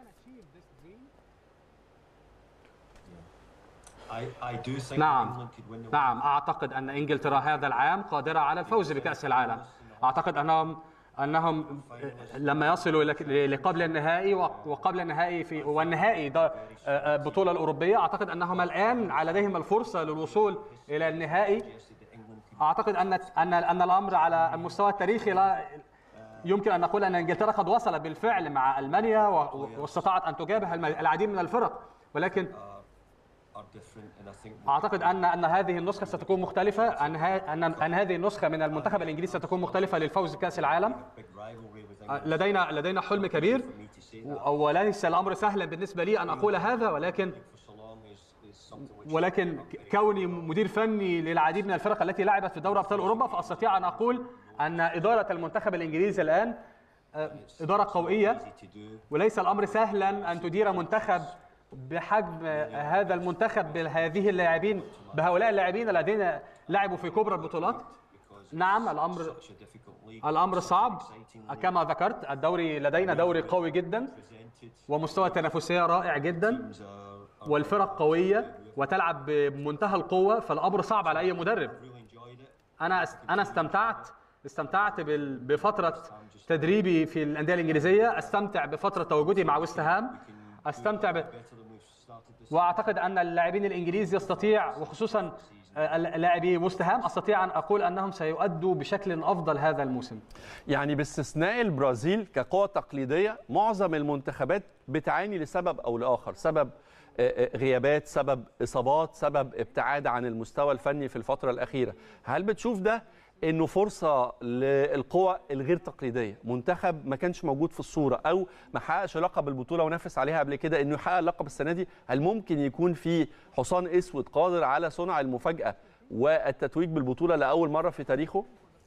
I, I do think نعم England could win the نعم اعتقد ان انجلترا هذا العام قادره على الفوز بكاس العالم اعتقد انهم انهم لما يصلوا إلى- لقبل النهائي وقبل النهائي في والنهائي ده البطوله الاوروبيه اعتقد انهم الان على لديهم الفرصه للوصول الى النهائي اعتقد ان ان ان الامر على المستوى التاريخي لا يمكن ان نقول ان انجلترا قد وصلت بالفعل مع المانيا و- واستطاعت ان تجابه الم- العديد من الفرق ولكن are different and I think اعتقد ان ان هذه النسخه ستكون مختلفه ان ها- ان ان هذه النسخه من المنتخب الانجليزي ستكون مختلفه للفوز بكاس العالم big rivalry with England لدينا لدينا حلم كبير for me to say that وليس الامر سهلا بالنسبه لي ان اقول هذا ولكن for so long is, is something which ولكن ك- كوني مدير فني للعديد من الفرق التي لعبت في دوري ابطال اوروبا فاستطيع ان اقول ان اداره المنتخب الانجليزي الان آه، اداره قويه easy to do وليس الامر سهلا ان تدير منتخب بحجم هذا المنتخب بهذه اللاعبين بهؤلاء اللاعبين الذين لعبوا في كبرى البطولات نعم الامر such a difficult league الامر صعب كما ذكرت الدوري لدينا دوري قوي جدا presented ومستوى التنافسيه رائع جدا teams are, are والفرق قويه وتلعب بمنتهى القوه فالامر صعب على اي مدرب really enjoyed it انا انا استمتعت استمتعت بال- بفتره تدريبي في الانديه الانجليزيه استمتع بفتره تواجدي مع ويست هام استمتع ب... better than we've started this واعتقد ان اللاعبين الانجليز يستطيع وخصوصا آه، لاعبي ويست هام استطيع ان اقول انهم سيؤدوا بشكل افضل هذا الموسم يعني باستثناء البرازيل كقوة تقليدية معظم المنتخبات بتعاني لسبب أو لآخر سبب آه، آه، غيابات سبب إصابات سبب ابتعاد عن المستوى الفني في الفترة الأخيرة هل بتشوف ده انه فرصه للقوى الغير تقليديه منتخب ما كانش موجود في الصوره او ما حققش لقب البطوله ونافس عليها قبل كده انه يحقق اللقب السنه دي هل ممكن يكون في حصان اسود قادر على صنع المفاجاه والتتويج بالبطوله لاول مره في تاريخه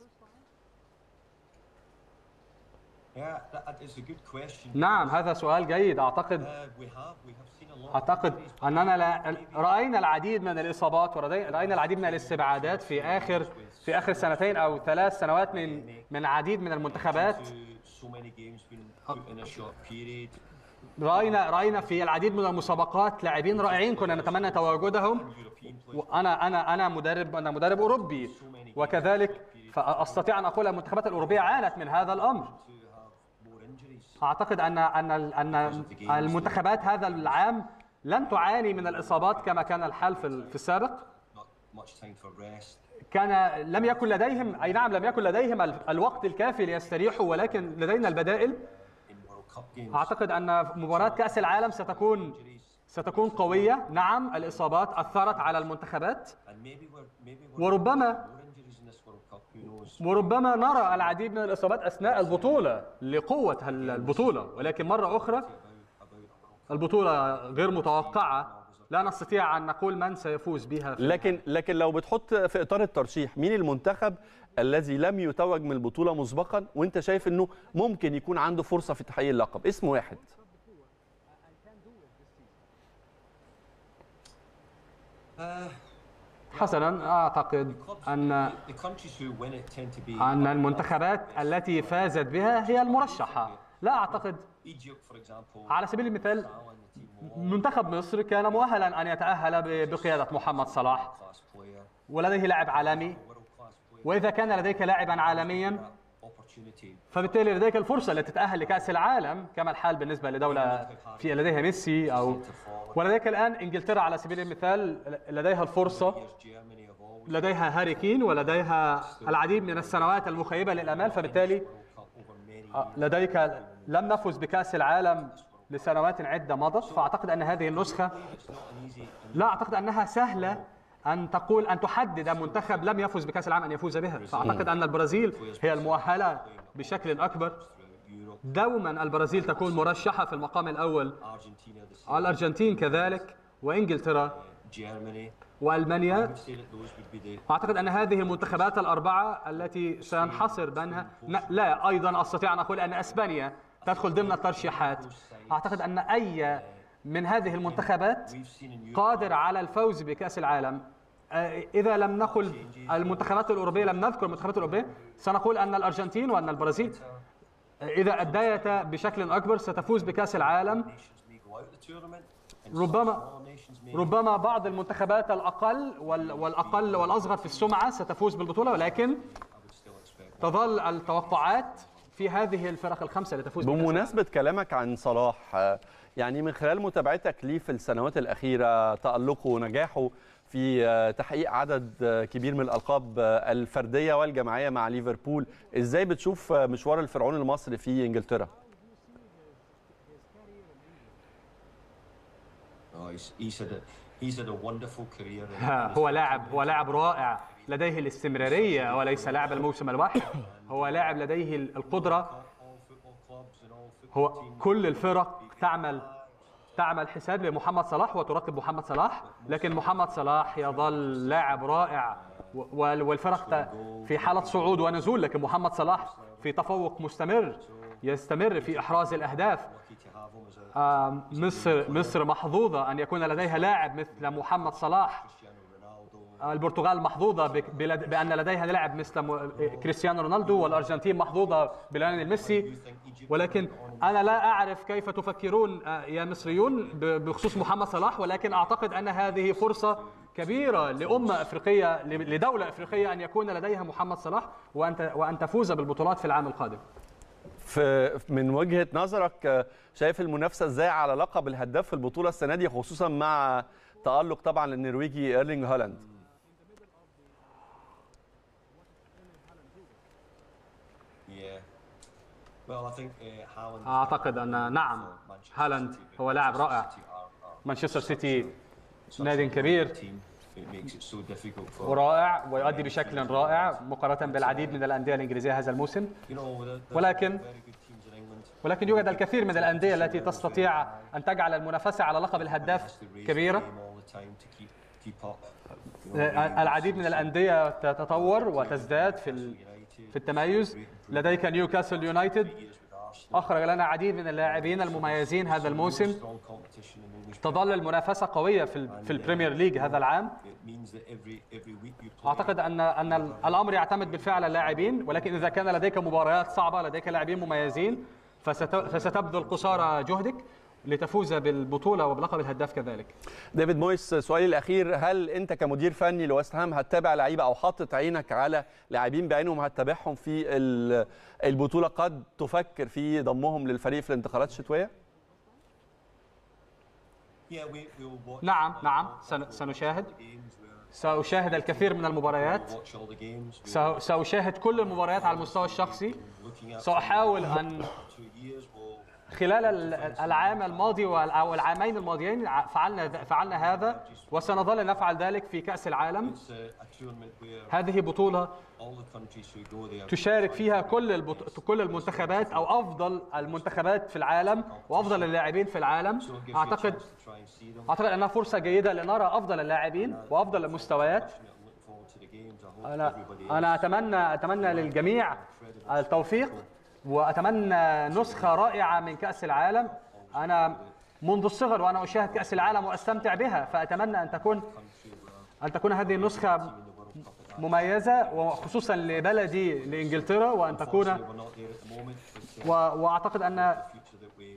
yeah that is a good question نعم هذا سؤال جيد اعتقد uh, we have we have seen a lot of اعتقد injuries, اننا لا راينا العديد من الاصابات وراينا العديد من الاستبعادات في اخر في اخر سنتين او ثلاث سنوات من من عديد من المنتخبات to so many games being put in a short period راينا راينا في العديد من المسابقات لاعبين رائعين كنا نتمنى تواجدهم European players وانا انا انا مدرب انا مدرب اوروبي وكذلك فاستطيع ان اقول المنتخبات الاوروبيه عانت من هذا الامر to have more injuries اعتقد ان ان ان المنتخبات هذا العام لن تعاني من الاصابات كما كان الحال في ال- في السابق not much time for rest كان لم يكن لديهم اي نعم لم يكن لديهم ال- الوقت الكافي ليستريحوا ولكن لدينا البدائل in World Cup games اعتقد ان مباراه كاس العالم ستكون ستكون قويه نعم الاصابات اثرت على المنتخبات and maybe we're maybe we're وربما more injuries in this World Cup who knows وربما نرى العديد من الاصابات اثناء البطوله لقوه هال- البطوله ولكن مره اخرى البطوله غير متوقعه لا نستطيع ان نقول من سيفوز بها في لكن لكن لو بتحط في اطار الترشيح مين المنتخب الذي لم يتوج من البطوله مسبقا وانت شايف انه ممكن يكون عنده فرصه في تحقيق اللقب اسم واحد حسنا اعتقد ان the countries who win it tend to be ان المنتخبات التي فازت بها هي المرشحه لا اعتقد Egypt for example على سبيل المثال Alan, the team won منتخب مصر كان مؤهلا ان يتاهل ب- بقياده محمد صلاح class player ولديه لاعب عالمي world class player واذا كان لديك لاعبا عالميا opportunity. فبالتالي لديك الفرصه لتتاهل لكاس العالم كما الحال بالنسبه لدوله في لديها ميسي او ولديك الان انجلترا على سبيل المثال لديها الفرصه Here's Germany have always لديها هاري كين ولديها العديد من السنوات المخيبه للامال فبالتالي Cup over many آه، لديك لم نفز بكاس العالم لسنوات عده مضت فاعتقد ان هذه النسخه لا اعتقد انها سهله ان تقول ان تحدد منتخب لم يفز بكاس العالم ان يفوز بها فاعتقد ان البرازيل هي المؤهله بشكل اكبر دوما البرازيل تكون مرشحه في المقام الاول Argentina, the الارجنتين كذلك وانجلترا Germany. والمانيا Say that those would be the اعتقد ان هذه المنتخبات الاربعه التي سينحصر بينها ن- لا ايضا استطيع ان اقول ان اسبانيا تدخل ضمن الترشيحات اعتقد ان اي من هذه المنتخبات we've seen in Europe. قادر على الفوز بكاس العالم آه، اذا لم نقل المنتخبات الاوروبيه لم نذكر المنتخبات الاوروبيه سنقول ان الارجنتين وان البرازيل آه، اذا اديتا بشكل اكبر ستفوز بكاس العالم Nations may go out the tournament. And ربما some smaller nations may ربما بعض المنتخبات الاقل وال- والاقل والاصغر في السمعه ستفوز بالبطوله ولكن I would still expect. تظل التوقعات في هذه الفرق الخمسه لتفوز بكأس بمناسبة كلامك عن صلاح آه، يعني من خلال متابعتك ليه في السنوات الأخيرة تألقه ونجاحه في آه، تحقيق عدد آه، كبير من الألقاب آه، الفردية والجماعية مع ليفربول إزاي بتشوف آه، مشوار الفرعون المصري في إنجلترا؟ Oh, he's, he's had a he's had a wonderful career. in- ها، in his هو لاعب هو لاعب رائع لديه الاستمراريه وليس لاعب الموسم الواحد هو لاعب لديه القدره all football clubs and all football هو teams. كل الفرق تعمل تعمل حساب لمحمد صلاح وترتب محمد صلاح لكن محمد صلاح يظل لاعب رائع و- وال- والفرق ت- في حالة صعود ونزول لكن محمد صلاح في تفوق مستمر يستمر في إحراز الأهداف Lucky to have him as a آم، مصر مصر محظوظة أن يكون لديها لاعب مثل محمد صلاح Cristiano Ronaldo. البرتغال محظوظة بك- بلد- بأن لديها لاعب مثل م- كريستيانو رونالدو والأرجنتين محظوظة بليونيل ميسي ولكن أنا لا أعرف كيف تفكرون آه، يا مصريون ب- بخصوص محمد صلاح ولكن أعتقد أن هذه فرصة كبيرة لأمة أفريقية ل- لدولة أفريقية أن يكون لديها محمد صلاح وأن ت- وأن تفوز بالبطولات في العام القادم في من وجهة نظرك آه، شايف المنافسة إزاي على لقب الهداف في البطولة السنة دي خصوصا مع تألق طبعا النرويجي إيرلينج هالاند Yeah. Well, I think uh, Haaland. أعتقد أن نعم هالاند هو لاعب رائع مانشستر سيتي نادي كبير It makes it so difficult for ورائع ويؤدي بشكل رائع مقارنة بالعديد من الأندية الإنجليزية هذا الموسم you know the, the ولكن- very good teams in England. ولكن يوجد الكثير من الأندية التي تستطيع أن تجعل المنافسة على لقب الهداف Has to raise the كبيرة game all the time to keep keep up. You know, العديد من الأندية تتطور وتزداد في ال- في التميز لديك نيوكاسل يونايتد years with Arsenal. أخرج لنا عديد من اللاعبين المميزين هذا الموسم Strong competition in English. تظل المنافسة قوية في ال- في البريمير ليج هذا العام It means that every every week you play. أعتقد أن أن الأمر يعتمد بالفعل على اللاعبين ولكن إذا كان لديك مباريات صعبة لديك لاعبين مميزين فست- فستبذل قصارى جهدك لتفوز بالبطولة وبلقب الهداف كذلك ديفيد مويس سؤالي الاخير هل انت كمدير فني لويست هام هتتابع لعيبه او حاطط عينك على لاعبين بعينهم هتتابعهم في ال- البطوله قد تفكر في ضمهم للفريق في الانتقالات الشتويه Yeah, we we'll watch. نعم نعم سن- سنشاهد games where سأشاهد الكثير من المباريات watch all the games. We سأ- سأشاهد كل المباريات على المستوى الشخصي looking at سأحاول أن two years. We'll خلال ال- العام الماضي وال- أو العامين الماضيين ع- فعلنا ذ- فعلنا هذا وسنظل نفعل ذلك في كأس العالم it's a, a tournament where هذه بطولة all the countries who go there. تشارك فيها كل البط... كل المنتخبات او افضل المنتخبات في العالم وافضل اللاعبين في العالم So it gives you a اعتقد chance to try and see them. اعتقد انها فرصه جيده لنرى افضل اللاعبين وافضل المستويات Looking forward to the games. I hope انا everybody انا اتمنى اتمنى للجميع التوفيق واتمنى نسخه رائعه من كاس العالم انا منذ الصغر وانا اشاهد كاس العالم واستمتع بها فاتمنى ان تكون ان تكون هذه النسخه مميزه وخصوصا لبلدي لانجلترا وان تكون We're not there at the moment, but uh, و- واعتقد ان future that we, we can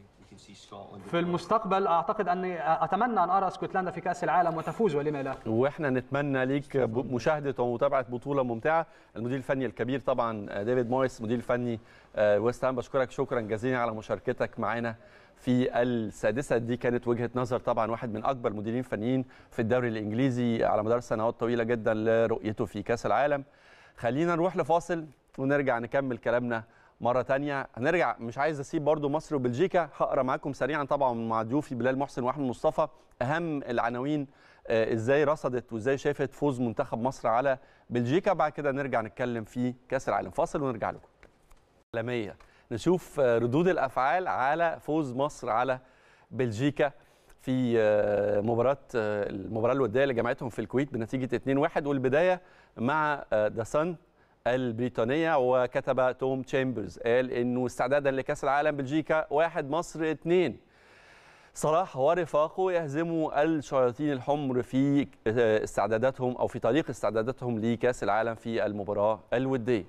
see Scotland. في المستقبل اعتقد اني اتمنى ان ارى اسكتلندا في كاس العالم وتفوز ولما لا واحنا نتمنى ليك ب- مشاهده ومتابعه بطوله ممتعه المدير الفني الكبير طبعا آه، ديفيد مويس مدير الفني آه، ويست هام بشكرك شكرا جزيلا على مشاركتك معنا في السادسه دي كانت وجهه نظر طبعا واحد من اكبر المديرين الفنيين في الدوري الانجليزي على مدار سنوات طويله جدا لرؤيته في كاس العالم خلينا نروح لفاصل ونرجع نكمل كلامنا مرة تانية هنرجع مش عايز اسيب برضو مصر وبلجيكا هقرا معاكم سريعا طبعا مع ضيوفي بلال محسن واحمد مصطفى اهم العناوين آه، ازاي رصدت وازاي شافت فوز منتخب مصر على بلجيكا بعد كده نرجع نتكلم في كاس العالم فاصل ونرجع لكم عالمية نشوف آه، ردود الافعال على فوز مصر على بلجيكا في آه، مباراة آه، المباراة الودية اللي جمعتهم في الكويت بنتيجة 2-1 والبداية مع ذا سان البريطانية وكتب توم تشامبرز قال انه استعدادا لكأس العالم بلجيكا واحد مصر اثنين صلاح ورفاقه يهزموا الشياطين الحمر في آه، استعداداتهم او في طريق استعداداتهم لكأس العالم في المباراة الودية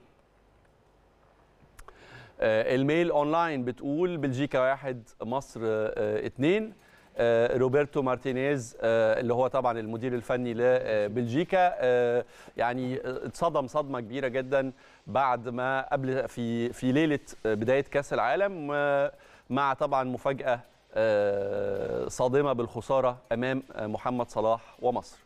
آه، الميل اونلاين بتقول بلجيكا واحد مصر آه، اتنين آه، روبرتو مارتينيز آه، اللي هو طبعا المدير الفني لبلجيكا آه، يعني اتصدم صدمه كبيره جدا بعد ما قبل في في ليله بدايه كاس العالم آه، مع طبعا مفاجاه آه، صادمه بالخساره امام آه، محمد صلاح ومصر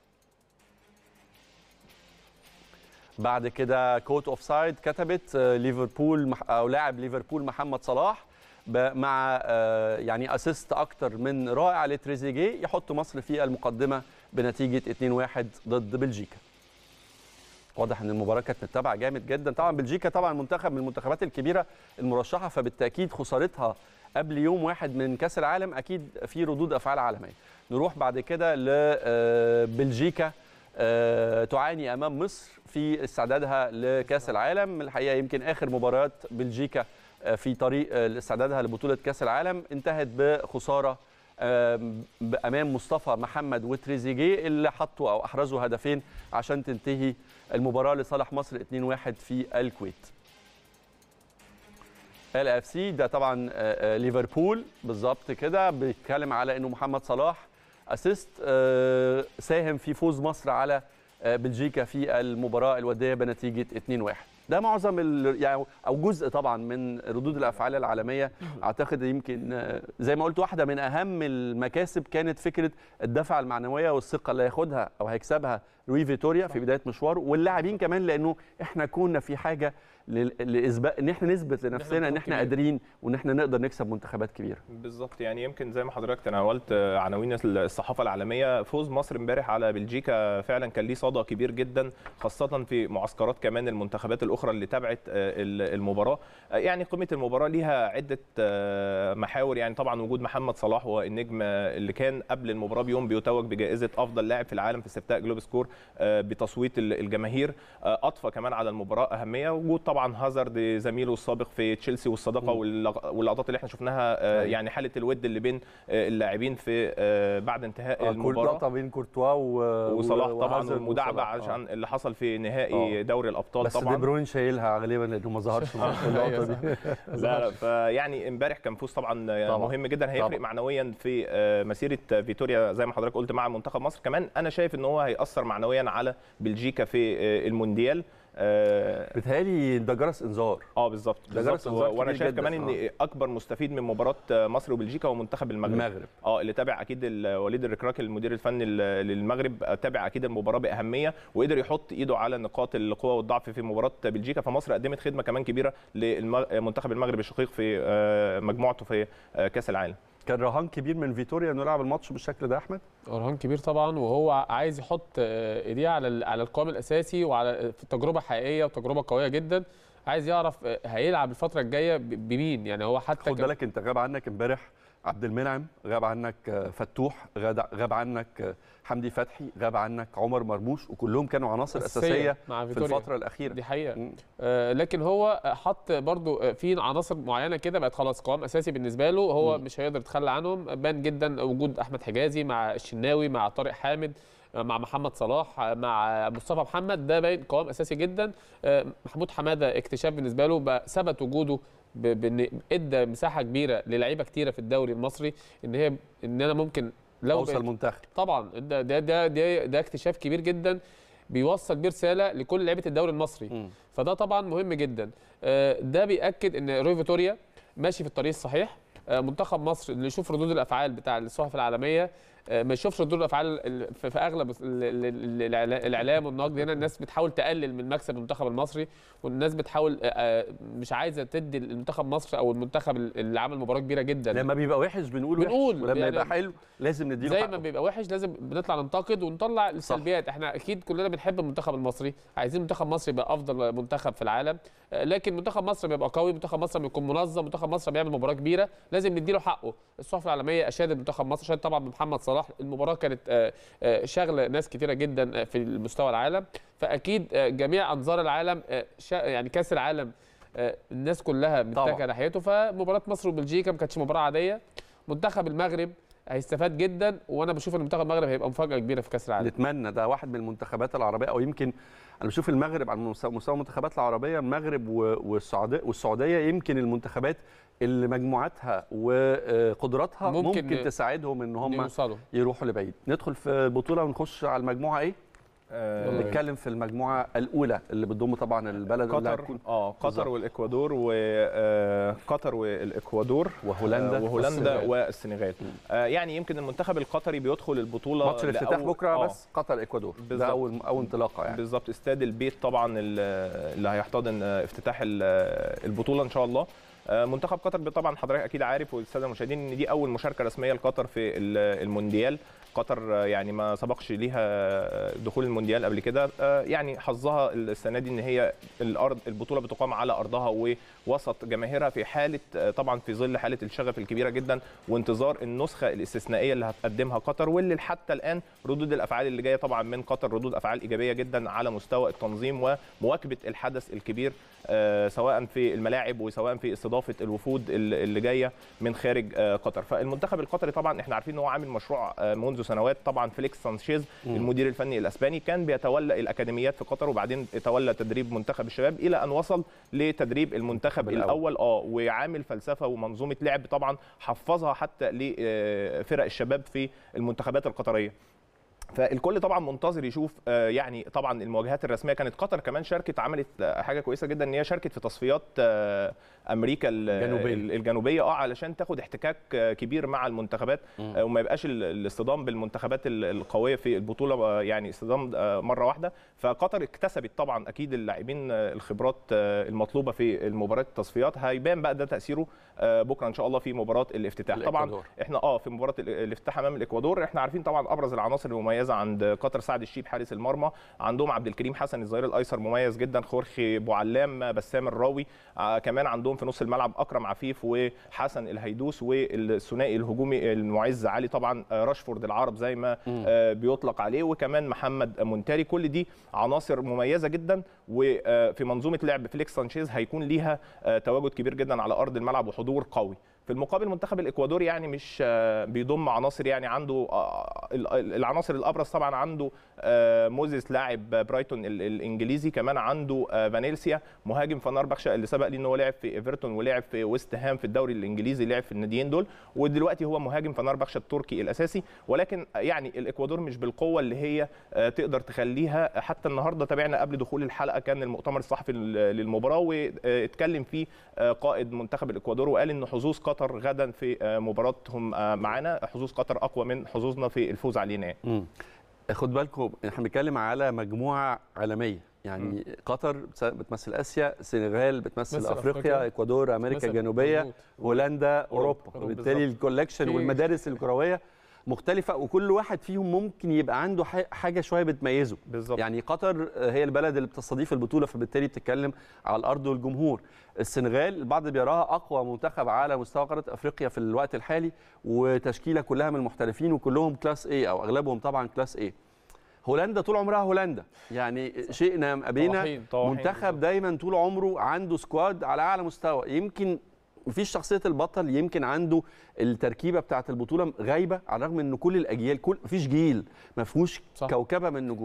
بعد كده كوت اوف سايد كتبت آه، ليفربول مح- او لاعب ليفربول محمد صلاح ب- مع آه، يعني اسيست اكتر من رائع لتريزيجيه يحط مصر في المقدمه بنتيجه 2-1 ضد بلجيكا واضح ان المباراه كانت متابعه جامد جدا طبعا بلجيكا طبعا منتخب من المنتخبات الكبيره المرشحه فبالتاكيد خسارتها قبل يوم واحد من كاس العالم اكيد في ردود افعال عالميه نروح بعد كده لبلجيكا آه، تعاني امام مصر في استعدادها لكاس العالم الحقيقه يمكن اخر مباريات بلجيكا آه، في طريق آه، استعدادها لبطوله كاس العالم انتهت بخساره آم، امام مصطفى محمد وتريزيجيه اللي حطوا او احرزوا هدفين عشان تنتهي المباراه لصالح مصر 2-1 في الكويت. ال اف سي ده طبعا آه، آه، ليفربول بالظبط كده بيتكلم على انه محمد صلاح اسيست آه، ساهم في فوز مصر على آه، بلجيكا في المباراه الوديه بنتيجه 2-1 ده معظم ال- يعني او جزء طبعا من ردود الافعال العالميه اعتقد يمكن آه، زي ما قلت واحده من اهم المكاسب كانت فكره الدفعه المعنويه والثقه اللي هياخدها او هيكسبها روي فيتوريا في بدايه مشواره واللاعبين كمان لانه احنا كنا في حاجه لل- لاثبات ان احنا نثبت لنفسنا ان منتخب احنا كبير. قادرين وان احنا نقدر نكسب منتخبات كبيره بالظبط يعني يمكن زي ما حضرتك تناولت آه، عناوين الصحافه العالميه فوز مصر امبارح على بلجيكا فعلا كان ليه صدى كبير جدا خاصه في معسكرات كمان المنتخبات الاخرى اللي تابعت آه، ال- المباراه آه، يعني قيمه المباراه ليها عده آه، محاور يعني طبعا وجود محمد صلاح هو النجم آه، اللي كان قبل المباراه بيوم بيتوج بجائزه افضل لاعب في العالم في استفتاء جلوب سكور آه، بتصويت ال- الجماهير آه، اضفى كمان على المباراه اهميه وجود طبعا هازارد زميله السابق في تشيلسي والصداقه واللق- واللقطات اللي احنا شفناها آه، أيوة. يعني حاله الود اللي بين آه، اللاعبين في آه، بعد انتهاء المباراه لقطه بين كورتوا و... وصلاح و- طبعا وهازارد والمداعبه وصلاح. آه. عشان اللي حصل في نهائي آه. دوري الابطال بس دي طبعا بروين شايلها غالبا لانه ما ظهرش في اللقطه دي لا لا فيعني امبارح كان فوز طبعا, طبعاً. مهم جدا هيفرق طبعاً. معنويا في آه، مسيره فيتوريا زي ما حضرتك قلت مع منتخب مصر كمان انا شايف ان هو هياثر معنويا على بلجيكا في آه، المونديال اه بتهيألي ده جرس انذار آه، بالظبط ده جرس بالظبط انذار وانا كبير شايف جداً. كمان ان اكبر مستفيد من مباراه آه، مصر وبلجيكا هو منتخب المغرب المغرب اه اللي تابع اكيد ال- وليد الركراكي المدير الفني ل- للمغرب آه، تابع اكيد المباراه باهميه وقدر يحط ايده على نقاط القوه والضعف في مباراه بلجيكا فمصر قدمت خدمه كمان كبيره لمنتخب المغرب الشقيق في آه، مجموعته في آه، كاس العالم كان رهان كبير من فيتوريا انه يلعب الماتش بالشكل ده يا احمد رهان كبير طبعا وهو عايز يحط آه، ايديه على ال- على القوام الاساسي وعلى في تجربه حقيقيه وتجربه قويه جدا عايز يعرف آه، هيلعب الفتره الجايه ب- بمين يعني هو حتى خد كان- بالك انت غاب عنك امبارح عبد المنعم غاب عنك آه، فتوح غاد- غاب عنك آه، حمدي فتحي غاب عنك عمر مرموش وكلهم كانوا عناصر أساسية اساسيه مع في فيتوريا. الفتره الاخيره دي حقيقه مم. آه، لكن هو حط برضو آه، في عناصر معينه كده بقت خلاص قوام اساسي بالنسبه له هو مم. مش هيقدر يتخلى عنهم بان جدا وجود احمد حجازي مع الشناوي مع طارق حامد آه، مع محمد صلاح آه، مع مصطفى محمد ده باين قوام اساسي جدا آه، محمود حماده اكتشاف بالنسبه له بقى ثبت وجوده ب- بان ادى مساحه كبيره للعيبه كتيره في الدوري المصري ان هي ان انا ممكن لو اوصل بقيت- منتخب طبعا ده ده ده ده, ده اكتشاف كبير جدا بيوصل بيه رساله لكل لعيبه الدوري المصري مم. فده طبعا مهم جدا آه، ده بياكد ان روي فيتوريا ماشي في الطريق الصحيح آه، منتخب مصر اللي يشوف ردود الافعال بتاع الصحف العالميه آه، ما يشوفش ردود الافعال ال- في في اغلب ال- ال- ال- الإعلا- الاعلام والنقد هنا الناس بتحاول تقلل من مكسب المنتخب المصري والناس بتحاول آه، آه، مش عايزه تدي المنتخب مصر او المنتخب اللي عمل مباراه كبيره جدا لما بيبقى وحش بنقول وحش بنقول ولما يعني يبقى حلو لازم نديله زي حقه. ما بيبقى وحش لازم بنطلع ننتقد ونطلع السلبيات احنا اكيد كلنا بنحب المنتخب المصري عايزين منتخب مصر يبقى افضل منتخب في العالم آه، لكن منتخب مصر بيبقى قوي منتخب مصر بيكون منظم منتخب مصر بيعمل مباراه كبيره لازم نديله حقه الصحف العالميه اشادت منتخب مصر اشادت طبعا بمحمد صلاح المباراه كانت آه، آه، شاغله ناس كتيره جدا آه، في مستوى العالم فاكيد آه، جميع انظار العالم آه، شا- يعني كاس العالم آه، الناس كلها طبعاً. متجهه ناحيته فمباراه مصر وبلجيكا ما كانتش مباراه عاديه منتخب المغرب هيستفاد جدا وانا بشوف ان منتخب المغرب هيبقى مفاجاه كبيره في كاس العالم نتمنى ده واحد من المنتخبات العربيه او يمكن انا بشوف المغرب على مستوى مستوى المنتخبات العربيه المغرب و- والسعوديه والسعوديه يمكن المنتخبات اللي مجموعاتها وقدراتها ممكن ممكن, تساعدهم ان هم يوصلوا يروحوا لبعيد ندخل في البطوله ونخش على المجموعه ايه آه، يلا بينا. نتكلم في المجموعه الاولى اللي بتضم طبعا البلد اللي قطر هتكون اه بالظبط. قطر والاكوادور وقطر والاكوادور وهولندا آه، وهولندا والسنغال. والسنغال آه، يعني يمكن المنتخب القطري بيدخل البطوله ماتش الافتتاح لأول- بكره آه، بس قطر اكوادور ده بالظبط. اول اول انطلاقه يعني بالظبط استاد البيت طبعا ال- اللي هيحتضن افتتاح ال- البطوله ان شاء الله آه، منتخب قطر طبعا حضرتك اكيد عارف والساده المشاهدين ان دي اول مشاركه رسميه لقطر في ال- المونديال قطر آه، يعني ما سبقش ليها دخول المونديال قبل كده آه، يعني حظها السنه دي ان هي الارض البطوله بتقام على ارضها ووسط جماهيرها في حاله آه، طبعا في ظل حاله الشغف الكبيره جدا وانتظار النسخه الاستثنائيه اللي هتقدمها قطر واللي حتى الان ردود الافعال اللي جايه طبعا من قطر ردود افعال ايجابيه جدا على مستوى التنظيم ومواكبه الحدث الكبير آه، سواء في الملاعب وسواء في استضافه الوفود اللي اللي جايه من خارج آه، قطر فالمنتخب القطري طبعا احنا عارفين ان هو عامل مشروع آه، منذ سنوات طبعا فيليكس سانشيز المدير الفني الاسباني كان بيتولى الاكاديميات في قطر وبعدين تولى تدريب منتخب الشباب الى ان وصل لتدريب المنتخب الأول. الاول اه وعامل فلسفه ومنظومه لعب طبعا حفظها حتى لفرق الشباب في المنتخبات القطريه فالكل طبعا منتظر يشوف آه، يعني طبعا المواجهات الرسميه كانت قطر كمان شاركت عملت آه، حاجه كويسه جدا ان هي شاركت في تصفيات آه، امريكا ال- الجنوبية. ال- الجنوبيه اه علشان تاخد احتكاك آه، كبير مع المنتخبات آه، وما يبقاش ال- الاصطدام بالمنتخبات ال- القويه في البطوله آه، يعني اصطدام آه، مره واحده فقطر اكتسبت طبعا اكيد اللاعبين آه، الخبرات آه، المطلوبه في المباريات التصفيات هيبان بقى ده تاثيره آه، بكره ان شاء الله في مباراه الافتتاح طبعا الإكوادور. احنا اه في مباراه ال- الافتتاح امام الاكوادور احنا عارفين طبعا ابرز العناصر المميزه عند قطر سعد الشيب حارس المرمى عندهم عبد الكريم حسن الظهير الايسر مميز جدا خورخي بوعلام بسام الراوي آه كمان عندهم في نص الملعب اكرم عفيف وحسن الهيدوس والثنائي الهجومي المعز علي طبعا آه راشفورد العرب زي ما آه بيطلق عليه وكمان محمد منتاري كل دي عناصر مميزه جدا وفي منظومه لعب فليكس سانشيز هيكون ليها آه تواجد كبير جدا على ارض الملعب وحضور قوي في المقابل منتخب الاكوادور يعني مش آه، بيضم عناصر يعني عنده آه، ال- ال- العناصر الابرز طبعا عنده آه، موزيس لاعب برايتون ال- الانجليزي كمان عنده آه، فانيلسيا مهاجم فنربخشة اللي سبق ليه ان هو لعب في ايفرتون ولعب في ويست هام في الدوري الانجليزي لعب في الناديين دول ودلوقتي هو مهاجم فنربخشة التركي الاساسي ولكن يعني الاكوادور مش بالقوه اللي هي آه، تقدر تخليها حتى النهارده تابعنا قبل دخول الحلقه كان المؤتمر الصحفي لل- للمباراه واتكلم فيه آه، قائد منتخب الاكوادور وقال ان حظوظ قطر غدا في آه، مباراتهم آه، معانا حظوظ قطر اقوى من حظوظنا في الفوز علينا مم. خد بالكم احنا بنتكلم على مجموعه عالميه يعني قطر بتس- بتمثل اسيا السنغال بتمثل بتمثل افريقيا, أفريقيا، اكوادور امريكا بتمثل- الجنوبيه مظبوط. هولندا اوروبا أوروبا، وبالتالي بالظبط. الكولكشن في- والمدارس الكرويه مختلفه وكل واحد فيهم ممكن يبقى عنده ح- حاجه شويه بتميزه بالظبط يعني قطر هي البلد اللي بتستضيف البطوله فبالتالي بتتكلم على الارض والجمهور السنغال البعض بيراها اقوى منتخب على مستوى قاره افريقيا في الوقت الحالي وتشكيله كلها من المحترفين وكلهم كلاس اي او اغلبهم طبعا كلاس اي هولندا طول عمرها هولندا يعني شئنا ام ابينا طواحين. طواحين منتخب دايما طول عمره عنده سكواد على اعلى مستوى يمكن مفيش شخصيه البطل يمكن عنده التركيبه بتاعه البطوله غايبه على الرغم ان كل الاجيال كل مفيش جيل ما فيهوش صح. كوكبه من النجوم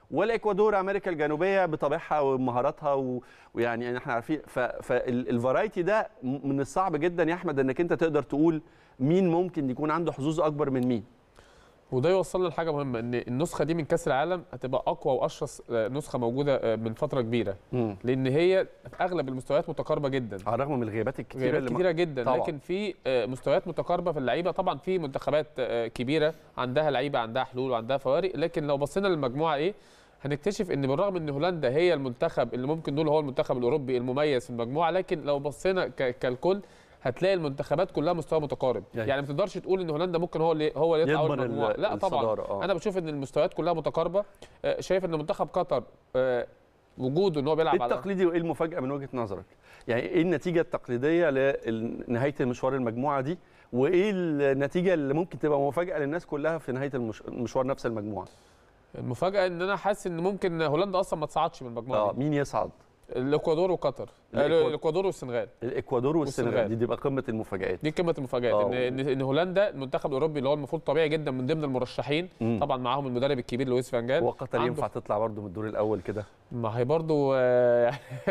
والاكوادور امريكا الجنوبيه بطبيعها ومهاراتها و- ويعني يعني احنا عارفين فالفرايتي ده م- من الصعب جدا يا احمد انك انت تقدر تقول مين ممكن يكون عنده حظوظ اكبر من مين وده يوصلنا لحاجه مهمه ان النسخه دي من كاس العالم هتبقى اقوى واشرس آه، نسخه موجوده آه، من فتره كبيره لان هي في اغلب المستويات متقاربه جدا على الرغم من الغيابات الكتيره غيابات اللي كتيره جدا طبعاً. لكن في آه، مستويات متقاربه في اللعيبه طبعا في منتخبات آه، كبيره عندها لعيبه عندها حلول وعندها فوارق لكن لو بصينا للمجموعه ايه هنكتشف ان بالرغم ان هولندا هي المنتخب اللي ممكن نقول هو المنتخب الاوروبي المميز في المجموعه لكن لو بصينا ك- كالكل هتلاقي المنتخبات كلها مستوى متقارب يعني. يعني ما تقدرش تقول ان هولندا ممكن هو اللي هو اللي يطلع اول يضمن ال- المجموعه لا طبعا الصدارة، آه. انا بشوف ان المستويات كلها متقاربه آه، شايف ان منتخب قطر آه، وجوده ان هو ايه بيلعب على التقليدي وايه المفاجاه من وجهه نظرك يعني ايه النتيجه التقليديه لنهايه المشوار المجموعه دي وايه النتيجه اللي ممكن تبقى مفاجاه للناس كلها في نهايه المش... المشوار نفس المجموعه المفاجاه ان انا حاسس ان ممكن هولندا اصلا ما تصعدش من المجموعه اه دي مين يصعد الاكوادور وقطر آه، الإكواد- الاكوادور والسنغال الاكوادور والسنغال والسنغال. دي تبقى قمه المفاجات دي قمه المفاجات آه. ان ان إن هولندا المنتخب الاوروبي اللي هو المفروض طبيعي جدا من ضمن المرشحين مم. طبعا معاهم المدرب الكبير لويس فان جال هو قطر عنده- ينفع تطلع برضه من الدور الاول كده ما هي برضو آه،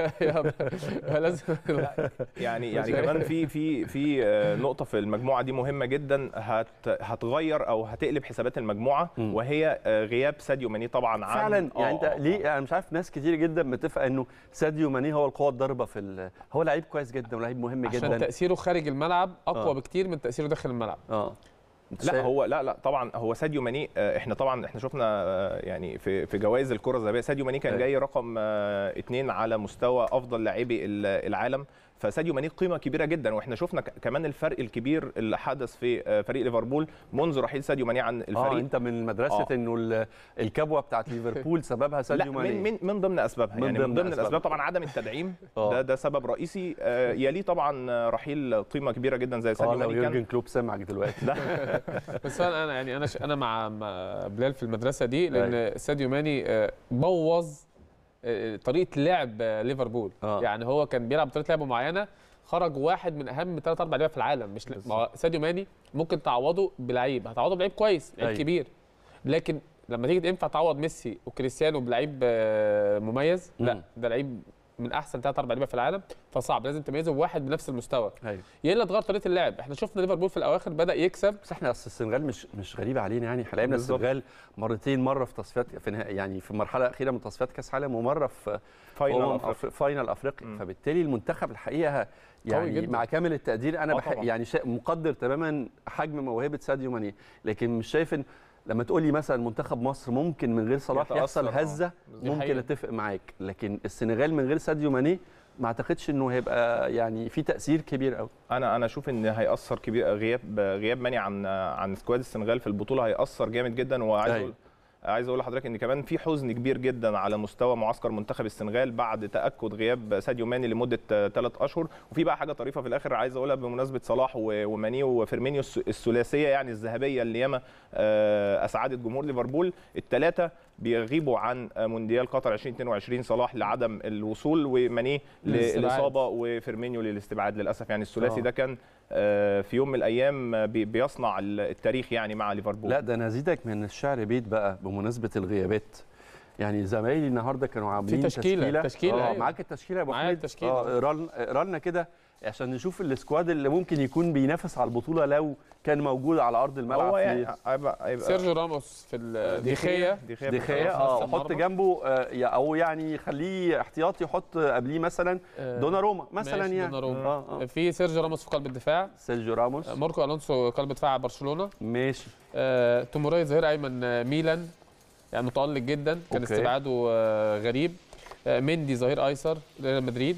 لازم يعني يعني كمان في في في آه، نقطه في المجموعه دي مهمه جدا هت هتغير او هتقلب حسابات المجموعه مم. وهي آه، غياب ساديو ماني طبعا عن فعلا آه، يعني انت آه، ليه انا مش عارف ناس كتير جدا متفقه انه ساديو ماني هو القوه الضاربه في ال... هو لعيب كويس جدا ولعيب مهم عشان جدا تاثيره خارج الملعب اقوى آه. بكتير من تاثيره داخل الملعب اه أنت لا شايف- هو لا لا طبعا هو ساديو ماني آه، احنا طبعا احنا شفنا آه، يعني في في جوائز الكره الذهبيه ساديو ماني كان أيوة. جاي رقم آه، اثنين على مستوى افضل لاعبي ال- العالم فساديو ماني قيمه كبيره جدا واحنا شفنا ك- كمان الفرق الكبير اللي حدث في آه، فريق ليفربول منذ رحيل ساديو ماني عن اه الفريق انت من مدرسه آه. انه ال- الكبوه بتاعت ليفربول سببها لا ساديو ماني من من من ضمن اسبابها من يعني ضمن من ضمن أسبابها. الاسباب طبعا عدم التدعيم آه. ده ده سبب رئيسي آه، يليه طبعا آه، رحيل قيمه كبيره جدا زي اه ساديو لو ماني يورجن كان كلوب سمعك دلوقتي بس انا انا يعني انا ش- انا مع مع بلال في المدرسه دي لان ساديو ماني آه، بوظ آه، طريقه لعب آه، ليفربول آه. يعني هو كان بيلعب بطريقه لعب معينه خرج واحد من اهم ثلاث اربع لعيبه في العالم مش ل- ما هو ساديو ماني ممكن تعوضه بلعيب هتعوضه بلعيب كويس لعيب أيوة. كبير لكن لما تيجي ينفع تعوض ميسي وكريستيانو بلعيب آه، مميز مم. لا ده لعيب من احسن ثلاث اربع لعيبه في العالم فصعب لازم تميزه بواحد بنفس المستوى ايوه يا الا تغير طريقه اللعب احنا شفنا ليفربول في الاواخر بدا يكسب بس احنا اصل السنغال مش مش غريبه علينا يعني احنا لعبنا بالظبط. السنغال مرتين مره في تصفيات في نهائي يعني في المرحله الاخيره من تصفيات كاس عالم ومره في فاينل أمم أفريقيا. أف- فاينل افريقيا مم. فبالتالي المنتخب الحقيقه يعني جداً. مع كامل التقدير انا آه بح... طبعاً. يعني شا... مقدر تماما حجم موهبه ساديو ماني لكن مش شايف ان لما تقول لي مثلا منتخب مصر ممكن من غير صلاح يتأثر، يحصل آه. هزه دي ممكن حقيقة. اتفق معاك لكن السنغال من غير ساديو ماني ما اعتقدش انه هيبقى يعني في تاثير كبير قوي انا انا اشوف ان هياثر كبير غياب غياب ماني عن عن سكواد السنغال في البطوله هياثر جامد جدا وعايز أيوة. اقول عايز اقول لحضرتك ان كمان في حزن كبير جدا على مستوى معسكر منتخب السنغال بعد تاكد غياب ساديو ماني لمده ثلاث اشهر وفي بقى حاجه طريفه في الاخر عايز اقولها بمناسبه صلاح و- وماني وفيرمينيو الس- الثلاثيه يعني الذهبيه اللي ياما آه، اسعدت جمهور ليفربول الثلاثه بيغيبوا عن مونديال قطر 2022 صلاح لعدم الوصول وماني للاستبعاد. للاصابه وفيرمينيو للاستبعاد للاسف يعني الثلاثي آه. ده كان آه، في يوم من الايام آه، بي- بيصنع التاريخ يعني مع ليفربول لا ده انا ازيدك من الشعر بيت بقى بمناسبه الغيابات يعني زمايلي النهارده كانوا عاملين تشكيلة، تشكيلة، اه أيوة. معاك التشكيله يا ابو معايا حميد التشكيلة. اه اقرا لنا- اقرا لنا كده عشان نشوف السكواد اللي ممكن يكون بينافس على البطوله لو كان موجود على ارض الملعب هو في يعني هيبقى هيبقى سيرجيو راموس في ال- ديخيا ديخيا دخيا اه نص حط المرمى. جنبه آه يا- او يعني يخليه احتياطي يحط قبليه مثلا آه، دوناروما مثلا ماشي، يعني دوناروما. اه اه في سيرجيو راموس في قلب الدفاع سيرجيو راموس آه، ماركو الونسو قلب دفاع برشلونه ماشي آه، توموراي ظهير ايمن آه، ميلان يعني متالق جدا كان أوكي. استبعاده آه، غريب آه، مندي ظهير ايسر ريال مدريد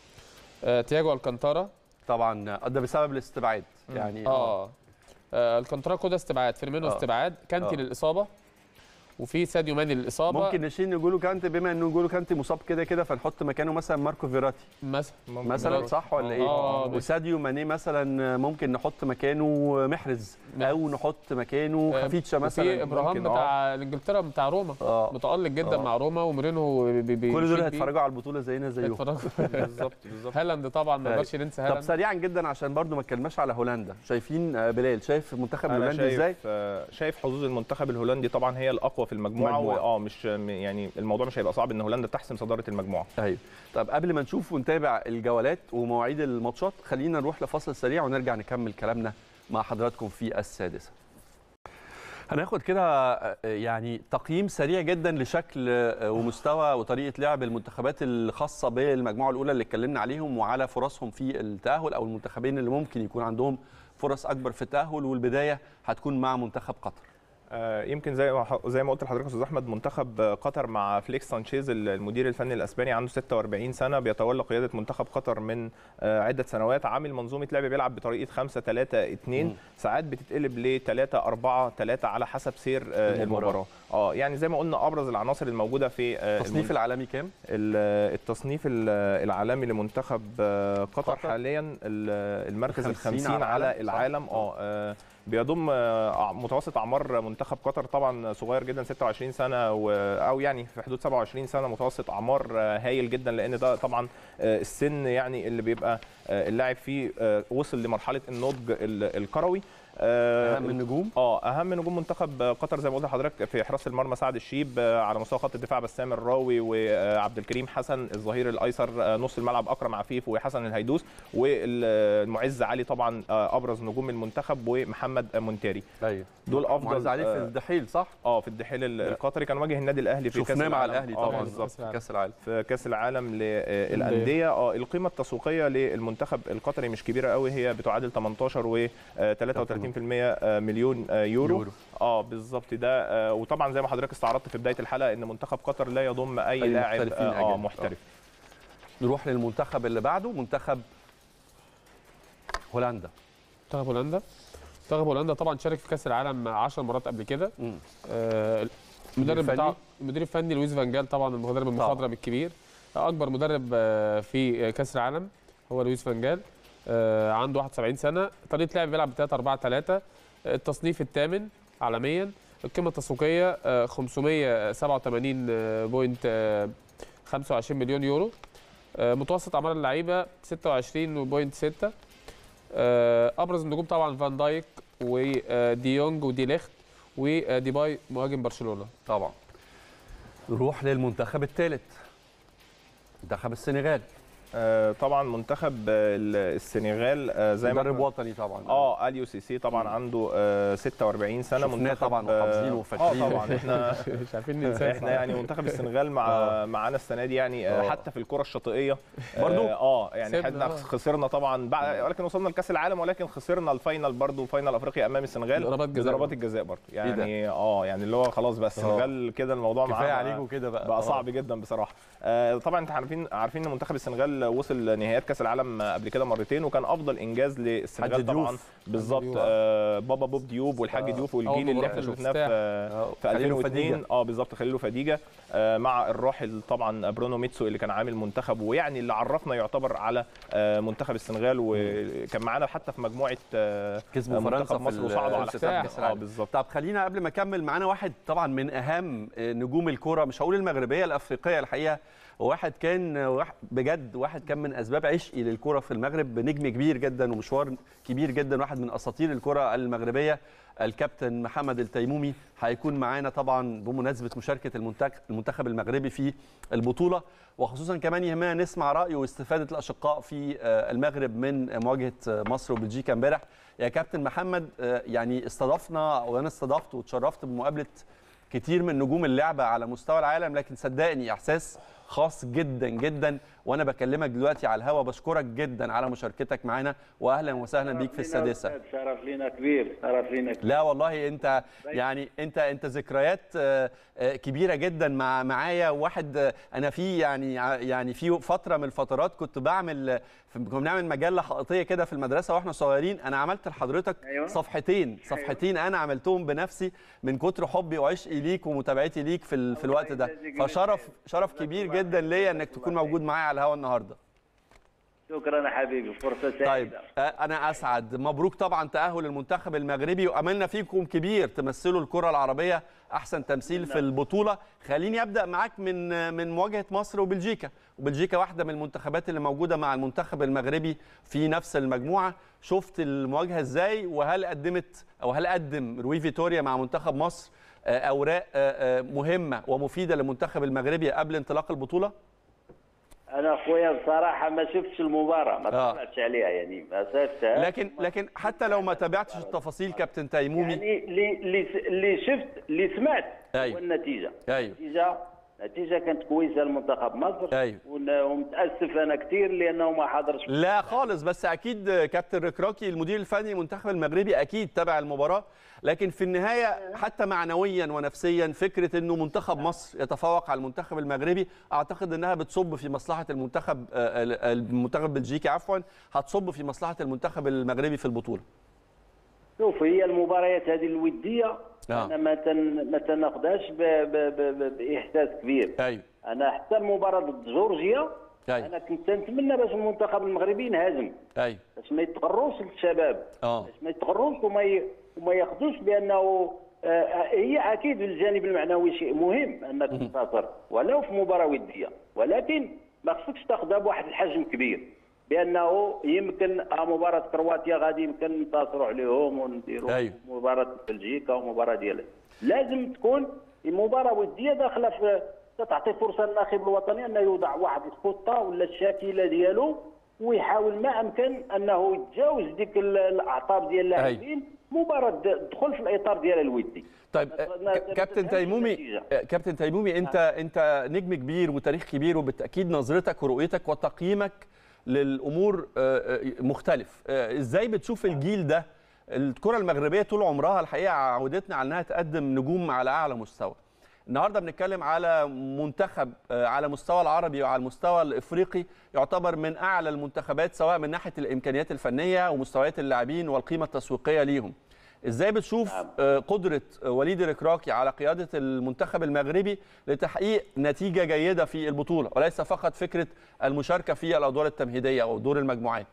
آه، تياجو الكانتارا طبعا آه، ده بسبب الاستبعاد يعني اه آه، الكانتارا كده استبعاد فيرمينو آه. استبعاد كانتي آه. للاصابه وفي ساديو ماني للاصابه ممكن نشيل نجولو كانتي بما انه نجولو كانتي مصاب كده كده فنحط مكانه مثلا ماركو فيراتي مثلا مثلا ممكن. صح ولا ايه؟ آه، ماشي. وساديو ماني مثلا ممكن نحط مكانه محرز او نحط مكانه آه، خفيتشا وفي مثلا ابراهام ممكن، آه. بتاع انجلترا بتاع روما اه متالق جدا آه. مع روما ومورينو بي- بي- كل دول بيشيد بيه. هيتفرجوا على البطوله زينا زيهم هيتفرجوا بالظبط بالظبط هالاند طبعا ما أيوة. نقدرش ننسى طب هالاند سريعا جدا عشان برضو ما اتكلمناش على هولندا شايفين آه، بلال شايف المنتخب انا الهولندي ازاي؟ شايف آه، شايف حظوظ المنتخب الهولندي طبعا هي الاقوى في في المجموعه مجموعة. واه مش يعني الموضوع مش هيبقى صعب ان هولندا تحسم صداره المجموعه ايوه طب قبل ما نشوف ونتابع الجولات ومواعيد الماتشات خلينا نروح لفاصل سريع ونرجع نكمل كلامنا مع حضراتكم في السادسه هناخد كده آه، يعني تقييم سريع جدا لشكل آه، ومستوى وطريقه لعب المنتخبات الخاصه بالمجموعه الاولى اللي اتكلمنا عليهم وعلى فرصهم في التاهل او المنتخبين اللي ممكن يكون عندهم فرص اكبر في التاهل والبدايه هتكون مع منتخب قطر آه، يمكن زي ما ح- زي ما قلت لحضرتك يا استاذ احمد منتخب آه، قطر مع فليكس سانشيز ال- المدير الفني الاسباني عنده 46 سنه بيتولى قياده منتخب قطر من آه، عده سنوات عامل منظومه لعب بيلعب بطريقه 5 3 2 مم. ساعات بتتقلب ل 3 4 3 على حسب سير آه، المباراة. المباراه اه يعني زي ما قلنا ابرز العناصر الموجوده في آه، التصنيف المن- العالمي كام؟ ال- التصنيف ال- العالمي لمنتخب آه، قطر, قطر. قطر حاليا ال- المركز الخمسين الخمسين على على العالم، صح؟ العالم اه آه، بيضم آه، أع- متوسط اعمار منتخب قطر طبعا صغير جدا 26 سنه و- او يعني في حدود 27 سنه متوسط اعمار آه، هايل جدا لان ده طبعا آه، السن يعني اللي بيبقى آه، اللاعب فيه آه، وصل لمرحله النضج ال- الكروي آه، اهم النجوم اه اهم نجوم منتخب قطر زي ما قلت لحضرتك في حراسه المرمى سعد الشيب آه، على مستوى خط الدفاع بسام الراوي وعبد الكريم حسن الظهير الايسر آه، نص الملعب اكرم عفيف وحسن الهيدوس والمعز علي طبعا آه، ابرز نجوم المنتخب ومحمد منتري ايوه دول افضل معز عليه في آه، الدحيل صح؟ اه في الدحيل ال- القطري كان واجه النادي الاهلي في كاس شفناه مع العالم. الاهلي آه، طبعا بالظبط في كاس العالم في كاس العالم للانديه اه القيمه التسويقيه للمنتخب القطري مش كبيره قوي هي بتعادل 18 و 33% مليون آه، يورو, يورو. اه بالظبط ده آه، وطبعا زي ما حضرتك استعرضت في بدايه الحلقه ان منتخب قطر لا يضم اي, أي لاعب محترفين اه, آه أجانب. محترف نروح للمنتخب اللي بعده منتخب هولندا منتخب هولندا منتخب هولندا طبعا شارك في كاس العالم 10 مرات قبل كده مم. آه، المدرب الفني؟ بتاع المدير الفني لويس فان جال طبعا المدرب المخضرم الكبير اكبر مدرب آه، في كاس العالم هو لويس فان جال آه، عنده 71 سنه طريقه لعب بيلعب ب 3 4 3 التصنيف الثامن عالميا القيمه التسويقيه آه، 587.25 مليون يورو آه، متوسط اعمار اللعيبه 26.6 آه، ابرز النجوم طبعا فان دايك وديونج ودي ليخت وديباي مهاجم برشلونه طبعا نروح للمنتخب الثالث منتخب السنغال آه طبعا منتخب آه، السنغال آه زي ما مدرب احنا- وطني طبعا اه اليو سي سي طبعا عنده آه 46 سنه شفناه منتخب طبعا آه، وحافظينه وفاكرينه. اه طبعا احنا مش عارفين ننساه احنا يعني منتخب السنغال مع آه. معانا السنه دي يعني آه، آه. حتى في الكره الشاطئيه برضو؟ اه, آه يعني سيبنا، احنا آه. خسرنا طبعا بعد ولكن وصلنا لكاس العالم ولكن خسرنا الفاينل برضو فاينل افريقيا امام السنغال ضربات جزاء. بضربات الجزاء برضو ده؟ يعني اه يعني اللي هو خلاص بس السنغال كده الموضوع كفايه معاه عليكم كده بقى بقى آه. صعب جدا بصراحه آه طبعا انت عارفين عارفين ان منتخب السنغال وصل نهائيات كاس العالم قبل كده مرتين وكان افضل انجاز حاج للسنغال طبعا ديوف. بالظبط ديوف. آه بابا بوب ديوب والحاج آه. ديوف أول والجيل اللي مباراة احنا في شفناه في الافتتاح. آه، في خليل 2002 وفديجة. اه بالظبط خليل فديجه آه مع الراحل طبعا برونو ميتسو اللي كان عامل منتخب ويعني اللي عرفنا يعتبر على آه منتخب السنغال وكان معانا حتى في مجموعه آه كسبوا آه، فرنسا منتخب في مصر وصعدوا على الافتتاح حساب كأس اه العالم. بالظبط طب خلينا قبل ما اكمل معانا واحد طبعا من اهم نجوم الكوره مش هقول المغربيه الافريقيه الحقيقه واحد كان واحد بجد واحد كان من اسباب عشقي للكره في المغرب نجم كبير جدا ومشوار كبير جدا واحد من اساطير الكره المغربيه الكابتن محمد التيمومي هيكون معانا طبعا بمناسبه مشاركه المنتخب المنتخب المغربي في البطوله وخصوصا كمان يهمنا نسمع رايه واستفاده الاشقاء في آه، المغرب من مواجهه آه، مصر وبلجيكا امبارح يا كابتن محمد آه، يعني استضفنا وانا استضفت واتشرفت بمقابله كتير من نجوم اللعبه على مستوى العالم لكن صدقني احساس خاص جدا جدا وانا بكلمك دلوقتي على الهوا بشكرك جدا على مشاركتك معانا واهلا وسهلا بيك في السادسه شرف لينا كبير شرف لينا كبير لا والله انت يعني انت انت ذكريات آه، آه، كبيره جدا مع معايا واحد آه، انا في يعني ع- يعني في فتره من الفترات كنت بعمل آه، في- كنا بنعمل مجله حائطيه كده في المدرسه واحنا صغيرين انا عملت لحضرتك أيوة. صفحتين صفحتين انا عملتهم بنفسي من كتر حبي وعشقي ليك ومتابعتي ليك في ال- في الوقت ده يجزيك من فشرف خير. شرف كبير جدا ليا انك تكون موجود معايا على الهوا النهارده شكرا يا حبيبي فرصه سعيده طيب آه، انا اسعد مبروك طبعا تاهل المنتخب المغربي واملنا فيكم كبير تمثلوا الكره العربيه احسن تمثيل في البطوله خليني ابدا معاك من آه، من مواجهه مصر وبلجيكا وبلجيكا واحده من المنتخبات اللي موجوده مع المنتخب المغربي في نفس المجموعه شفت المواجهه ازاي وهل قدمت او هل قدم روي فيتوريا مع منتخب مصر آه، اوراق آه، آه، مهمه ومفيده للمنتخب المغربي قبل انطلاق البطوله انا اخويا بصراحه ما شفتش المباراه ما آه. طلعتش عليها يعني ما شفتها لكن لكن حتى لو ما تابعتش التفاصيل كابتن تيمومي يعني اللي اللي اللي شفت اللي سمعت أيوة. هو النتيجه ايوه النتيجه النتيجه كانت كويسه لمنتخب مصر أيوة. ون- ومتاسف انا كثير لانه ما حضرش لا خالص بس اكيد كابتن ركراكي المدير الفني للمنتخب المغربي اكيد تابع المباراه لكن في النهايه حتى معنويا ونفسيا فكره انه منتخب مصر يتفوق على المنتخب المغربي اعتقد انها بتصب في مصلحه المنتخب آه، المنتخب البلجيكي عفوا هتصب في مصلحه المنتخب المغربي في البطوله شوف هي المباريات هذه الوديه آه. انا ما تن ما تناخذهاش ب- ب- ب- ب- باحساس كبير ايوه انا حتى المباراه ضد جورجيا أيوة. انا كنت نتمنى باش المنتخب المغربي ينهزم ايوه باش ما يتغروش الشباب اه باش ما يتغروش وما ي... وما ياخذوش بانه آه، هي اكيد الجانب المعنوي شيء مهم انك تنتصر ولو في مباراه وديه ولكن ما خصكش تاخذها بواحد الحجم كبير بانه يمكن آه، مباراه كرواتيا غادي يمكن ننتصروا عليهم ونديروا أيوة. مباراه بلجيكا ومباراه ديالها لازم تكون مباراه وديه داخله في تعطي فرصه للناخب الوطني انه يوضع واحد الخطه ولا الشاكله ديالو ويحاول ما امكن انه يتجاوز ديك ال- الاعصاب ديال اللاعبين مباراه د- تدخل في الاطار ديالها الودي طيب ما- آه، ما- ك- ما كابتن تفهمش تيمومي النتيجة. آه، كابتن تيمومي انت انت نجم كبير وتاريخ كبير وبالتاكيد نظرتك ورؤيتك وتقييمك للامور آه، آه، مختلف آه، ازاي بتشوف الجيل ده الكره المغربيه طول عمرها الحقيقه عودتنا على انها تقدم نجوم على اعلى مستوى النهارده بنتكلم على منتخب آه، على مستوى العربي وعلى المستوى الافريقي يعتبر من اعلى المنتخبات سواء من ناحيه الامكانيات الفنيه ومستويات اللاعبين والقيمه التسويقيه ليهم ازاي بتشوف آه، قدره آه، وليد الركراكي على قياده المنتخب المغربي لتحقيق نتيجه جيده في البطوله وليس فقط فكره المشاركه في الادوار التمهيديه او دور المجموعات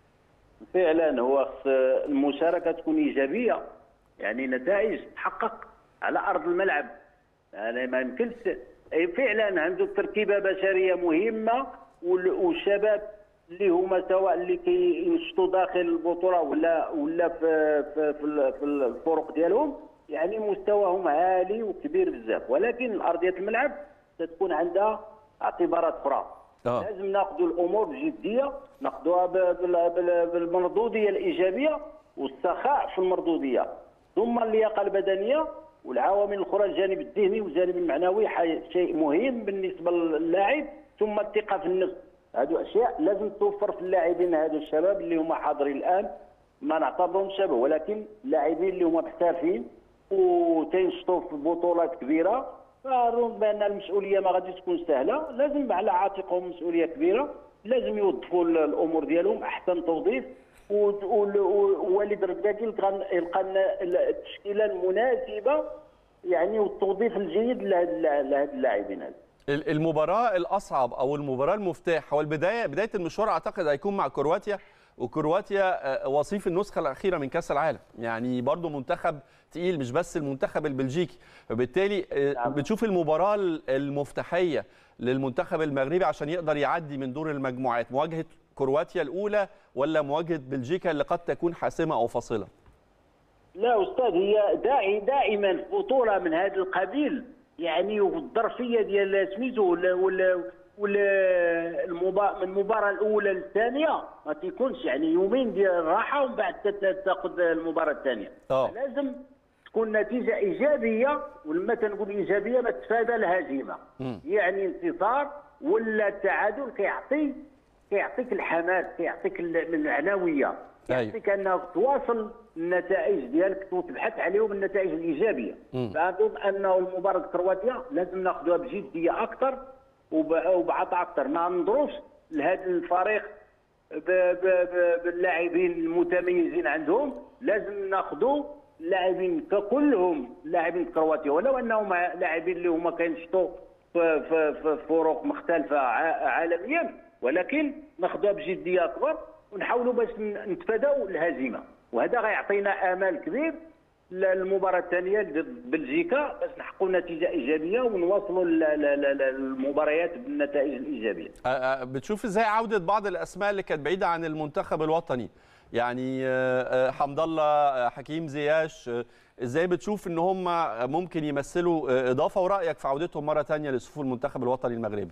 فعلا هو خص المشاركه تكون ايجابيه يعني نتائج تحقق على ارض الملعب يعني ما يمكنش أي فعلا عنده تركيبه بشريه مهمه وال- والشباب اللي هما سواء اللي كينشطوا داخل البطوله ولا ولا في في في, ال- في الفرق ديالهم يعني مستواهم عالي وكبير بزاف ولكن ارضيه الملعب ستكون عندها اعتبارات اخرى آه. لازم ناخذوا الامور بجديه ناخذوها ب- بال- بال- بالمردوديه الايجابيه والسخاء في المردوديه ثم اللياقه البدنيه والعوامل الاخرى الجانب الذهني والجانب المعنوي حي- شيء مهم بالنسبه للاعب ثم الثقه في النفس هذو اشياء لازم توفر في اللاعبين هذو الشباب اللي هما حاضرين الان ما نعتبرهم شباب ولكن لاعبين اللي هما محترفين وتنشطوا في بطولات كبيره فاظن بان المسؤوليه ما غاديش تكون سهله لازم على عاتقهم مسؤوليه كبيره لازم يوظفوا ال- الامور ديالهم احسن توظيف و- و- ووالد الركاكي يلقى يلقى لنا التشكيله المناسبه يعني والتوظيف الجيد لهاد لهاد اللاعبين هذو ال- المباراة الأصعب أو المباراة المفتاح هو البداية بداية المشوار أعتقد هيكون مع كرواتيا وكرواتيا آه، وصيف النسخة الأخيرة من كأس العالم يعني برضو منتخب تقيل مش بس المنتخب البلجيكي فبالتالي آه، نعم. بتشوف المباراة ال- المفتاحية للمنتخب المغربي عشان يقدر يعدي من دور المجموعات مواجهة كرواتيا الأولى ولا مواجهة بلجيكا اللي قد تكون حاسمة أو فاصلة لا استاذ هي داعي دائما بطوله من هذا القبيل يعني والظرفيه ديال سميتو ولا ولا ولا المبا... من المباراه الاولى للثانيه ما تيكونش يعني يومين ديال الراحه ومن بعد تت- تاخذ المباراه الثانيه آه. لازم تكون نتيجه ايجابيه ولما تنقول ايجابيه ما تتفادى الهزيمه يعني انتصار ولا التعادل كيعطي كيعطيك الحماس كيعطيك ال- المعنويه أيوة. يعطيك انك تواصل النتائج ديالك وتبحث عليهم النتائج الايجابيه فاظن انه المباراه كرواتيا لازم ناخذوها بجديه اكثر وب- وبعطاء اكثر ما ننظروش لهذا الفريق ب- ب- ب- باللاعبين المتميزين عندهم لازم ناخذوا اللاعبين ككلهم لاعبين كرواتيا ولو انهم لاعبين اللي هما كينشطوا في في في فرق مختلفه ع- عالميا ولكن ناخذوها بجديه اكبر ونحاولوا باش ن- نتفاداو الهزيمه وهذا غيعطينا امل كبير للمباراه الثانيه ضد بلجيكا باش نحققوا نتيجه ايجابيه ونواصلوا ال- ال- ال- المباريات بالنتائج الايجابيه آه، آه، بتشوف ازاي عودة بعض الأسماء اللي كانت بعيدة عن المنتخب الوطني يعني آه، آه، حمد الله آه، حكيم زياش آه، ازاي بتشوف ان هم ممكن يمثلوا آه، اضافه ورايك في عودتهم مره تانية لصفوف المنتخب الوطني المغربي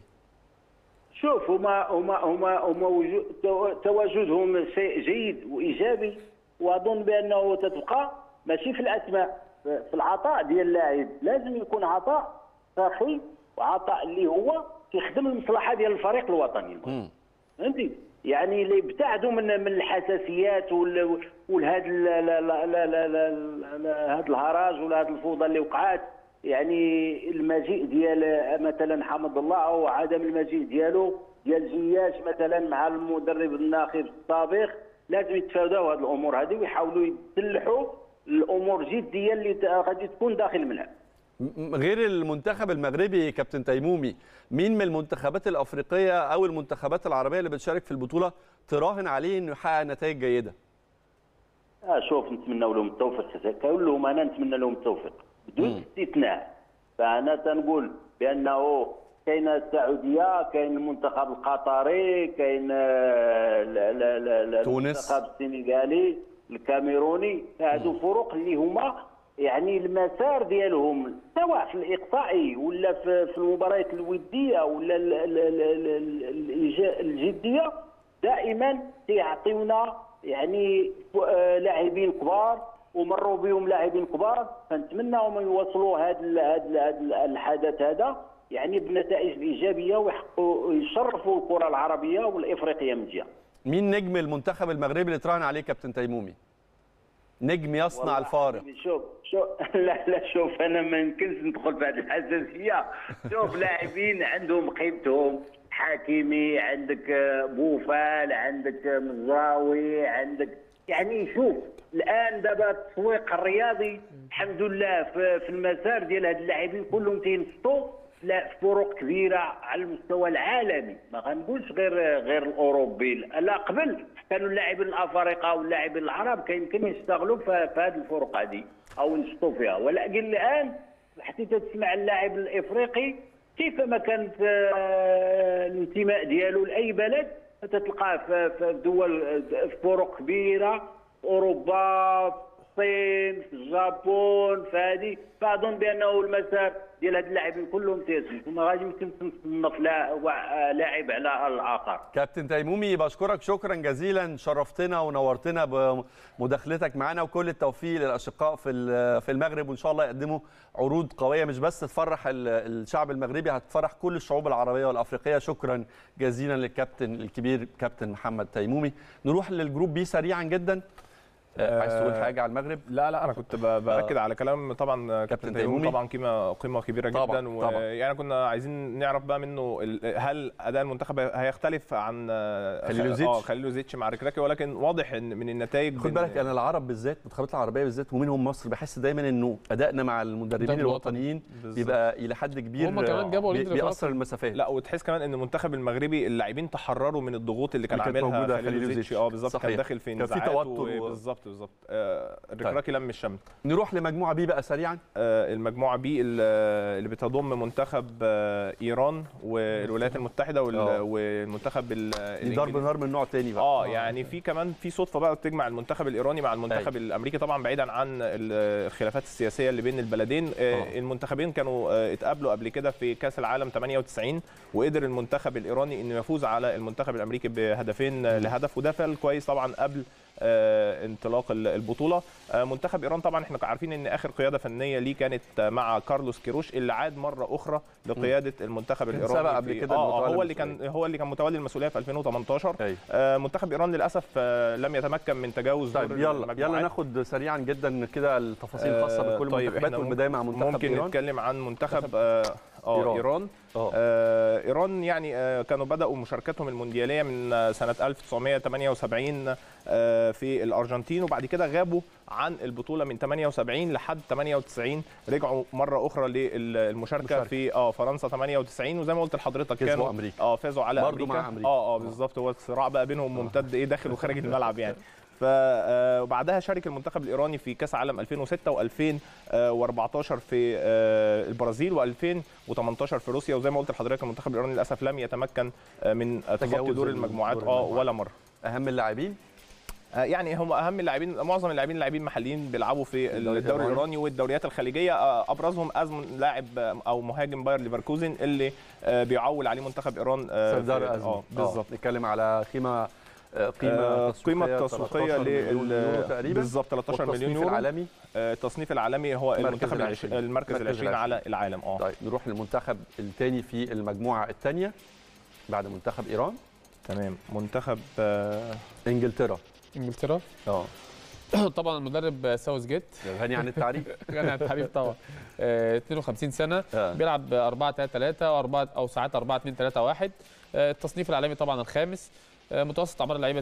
شوف هما هما هما هما وجو- تو- تواجدهم شيء جيد وايجابي واظن بانه تتبقى ماشي في الاسماء في في العطاء ديال اللاعب لازم يكون عطاء صافي وعطاء اللي هو كيخدم المصلحه ديال الفريق الوطني مم. فهمتي يعني اللي ابتعدوا من من الحساسيات وال والهاد ال- لا- لا- لا- لا- لا- لا- لا- هاد الهراج ولا هاد الفوضى اللي وقعت يعني المجيء ديال مثلا حمد الله او عدم المجيء ديالو ديال جياش مثلا مع المدرب الناخب السابق لازم يتفادوا هاد الامور هذه ويحاولوا يسلحوا الامور جديه اللي ت- غادي تكون داخل الملعب م- غير المنتخب المغربي كابتن تيمومي مين من المنتخبات الافريقيه او المنتخبات العربيه اللي بتشارك في البطوله تراهن عليه انه يحقق نتائج جيده آه شوف نتمنى لهم التوفيق كلهم انا نتمنى لهم التوفيق بدون استثناء فانا تنقول بانه كاين السعوديه كاين المنتخب القطري كاين آه، لا- لا- لا- لا- تونس. المنتخب السنغالي الكاميروني هادو فرق اللي هما يعني المسار ديالهم سواء في الاقصائي ولا في في المباريات الوديه ولا ال- ال- ال- ال- ال- الإيجا- الجديه دائما تيعطيونا يعني آه، لاعبين كبار ومروا بهم لاعبين كبار فنتمناهم يوصلوا هذا ال- هذا ال- هذا ال- الحدث هذا يعني بنتائج ايجابيه ويحققوا يشرفوا الكره العربيه والافريقيه من جهه مين نجم المنتخب المغربي اللي تراهن عليه كابتن تيمومي نجم يصنع والله الفارق حبيبي شوف شوف لا لا شوف انا ما يمكنش ندخل في هذه الحساسيه شوف لاعبين عندهم قيمتهم حكيمي عندك آه، بوفال عندك آه، مزراوي عندك يعني شوف الان دابا التسويق الرياضي الحمد لله في, في المسار ديال هاد اللاعبين كلهم تينشطوا لا في فرق كبيره على المستوى العالمي ما غنقولش غير غير الاوروبي لا قبل كانوا اللاعبين الافارقه واللاعبين العرب كان يمكن يشتغلوا في في هذه الفرق هذه او ينشطوا فيها ولكن الان حتى تسمع اللاعب الافريقي كيفما كانت آه، الانتماء ديالو لاي بلد تتلقاه في في دول في فرق كبيره اوروبا الصين في اليابان فهذه فاظن بانه المسار ديال هاد اللاعبين كلهم تيسمح وما غادي يمكن تصنف لا- وا- لاعب على الاخر كابتن تيمومي بشكرك شكرا جزيلا شرفتنا ونورتنا بمداخلتك معنا وكل التوفيق للاشقاء في ال- في المغرب وان شاء الله يقدموا عروض قويه مش بس تفرح ال- الشعب المغربي هتفرح كل الشعوب العربيه والافريقيه شكرا جزيلا للكابتن الكبير كابتن محمد تيمومي نروح للجروب بي سريعا جدا آه، عايز تقول حاجه على المغرب لا لا انا كنت ب- باكد على كلام طبعا كابتن كابتن تيمومي تيمومي. طبعا قيمه قيمه كبيره طبعاً، جدا طبعاً. ويعني كنا عايزين نعرف بقى منه ال- هل اداء المنتخب هيختلف عن آه، خليلوزيتش. اه خليلوزيتش مع ركراكي ولكن واضح ان من النتائج خد إن- بالك انا العرب بالذات المنتخبات العربيه بالذات ومنهم مصر بحس دايما انه ادائنا مع المدربين الوطني. الوطنيين بالظبط. بيبقى الى حد كبير هم كمان جابوا وليد بي- ركراكي. بيأثر المسافات لا وتحس كمان ان المنتخب المغربي اللاعبين تحرروا من الضغوط اللي كان اللي كانت عاملها موجودة خليلوزيتش خليلوزيتش. اه بالظبط صحيح. كان داخل في كان في نزاعات توتر و- و- بالظبط بالظبط آه، الركراكي لم الشمل نروح لمجموعه بي بقى سريعا آه، المجموعه بي ال- اللي بتضم منتخب آه، ايران والولايات المتحده وال- آه. والمنتخب ال- دي ضرب الإنجليزي. نار من نوع تاني بقى اه يعني في كمان في صدفه بقى تجمع المنتخب الايراني مع المنتخب الامريكي طبعا بعيدا عن ال- الخلافات السياسيه اللي بين البلدين آه، آه. المنتخبين كانوا آه، اتقابلوا قبل كده في كاس العالم 98 وقدر المنتخب الايراني انه يفوز على المنتخب الامريكي بهدفين آه، لهدف وده فعل كويس طبعا قبل آه، انطلاق ال- البطوله آه، منتخب ايران طبعا احنا عارفين ان اخر قياده فنيه ليه كانت آه، مع كارلوس كيروش اللي عاد مره اخرى لقياده المنتخب كان الايراني سبق قبل في- كده آه المتولي آه، هو اللي كان المسؤولية. هو اللي كان متولي المسؤوليه في 2018 أيوة. آه، منتخب ايران للاسف آه، لم يتمكن من تجاوز طيب دور يلا المجموعات. يلا ناخد سريعا جدا كده التفاصيل الخاصه آه، بكل طيب المنتخبات إحنا والبدايه مع منتخب ممكن ايران نتكلم عن منتخب آه آه، إيران. ايران اه آه، ايران يعني آه، كانوا بداوا مشاركتهم الموندياليه من آه، سنه 1978 آه، في الارجنتين وبعد كده غابوا عن البطوله من 78 لحد 98 رجعوا مره اخرى للمشاركه مشاركة. في اه فرنسا 98 وزي ما قلت لحضرتك كسبوا كانوا أمريكا. اه فازوا على برضو امريكا مع أمريكا. اه اه بالظبط هو الصراع بقى بينهم ممتد ايه داخل وخارج الملعب يعني ف آه، وبعدها شارك المنتخب الايراني في كاس عالم 2006 و2014 في آه، البرازيل و2018 في روسيا وزي ما قلت لحضرتك المنتخب الايراني للاسف لم يتمكن آه، من تخطي تجاوز دور ال- المجموعات دور اه المجموعات. ولا مره اهم اللاعبين آه، يعني هم اهم اللاعبين معظم اللاعبين لاعبين محليين بيلعبوا في الدوري الدوري الإيراني. الايراني والدوريات الخليجيه آه، ابرزهم ازمن لاعب آه، او مهاجم باير ليفركوزن اللي آه، بيعول عليه منتخب ايران آه، سردار في- ازمه اه بالظبط نتكلم على قيمه آه، قيمه آه، تسويقية قيمه تسويقيه 13 مليون يورو لل تقريبا بالظبط 13 مليون والتصنيف يورو العالمي آه، التصنيف العالمي هو المركز المنتخب العش- العشرين. المركز المركز العشرين على العشرين. العالم اه طيب نروح للمنتخب الثاني في المجموعه الثانيه بعد منتخب ايران تمام منتخب آه، انجلترا انجلترا اه طبعا المدرب ساوث جيت غني عن التعريف غني عن التعريف طبعا آه، 52 سنه آه. بيلعب 4 3 3 او 4 او ساعات 4 2 3 1 آه، التصنيف العالمي طبعا الخامس آه، متوسط اعمار اللعيبه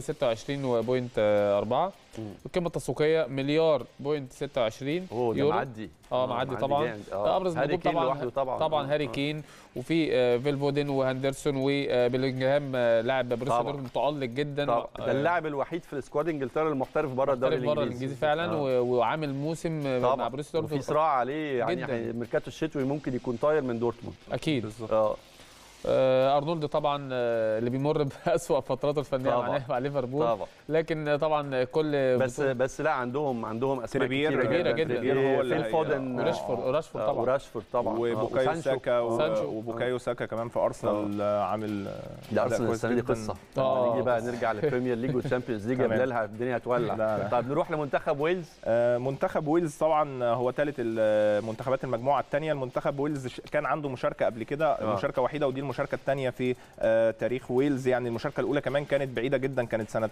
26.4 مم. القيمه التسويقيه مليار بوينت 26 اوه ده يورو معدي اه معدي طبعا جامد. آه. ابرز هاري النجوم كين طبعا لوحده طبعا طبعا آه. هاري كين وفي آه، فيل فودن وهندرسون وبيلينجهام آه، لاعب بروسيا طبعا. دورتموند متالق جدا طبعا آه، ده اللاعب الوحيد في السكواد انجلترا المحترف بره الدوري محترف بره الانجليزي الانجليزي فعلا آه. و- وعامل موسم آه، طبعا مع بروسيا وفي دورتموند صراع عليه يعني جداً. هي- الميركاتو الشتوي ممكن يكون طاير من دورتموند اكيد اه آه، ارنولد طبعا آه، اللي بيمر باسوا فتراته الفنيه طبعاً. مع مع ليفربول طبعا لكن آه، طبعا كل بس بطولة- بس لا عندهم عندهم اسماء تريبير كتيره كبيرة جدا جداً. تريبير هو اللي فيل هي- فودن آه. وراشفورد وراشفورد آه، طبعا وراشفورد طبعا آه، وبوكايو وسانشو. ساكا و- سانشو. وبوكايو ساكا كمان في ارسنال آه، عامل آه، ده أداء ارسنال كويس السنه دي جداً. قصه آه، لما نيجي بقى قصة. نرجع للبريمير ليج والشامبيونز ليج يا تمام. بلال الدنيا هتولع لا، لا. طيب نروح لمنتخب ويلز آه، منتخب ويلز طبعا هو ثالث منتخبات المجموعه الثانيه المنتخب ويلز ش- كان عنده مشاركه قبل كده آه. مشاركه وحيده ودي المشاركه الثانيه في آه، تاريخ ويلز يعني المشاركه الاولى كمان كانت بعيده جدا كانت سنه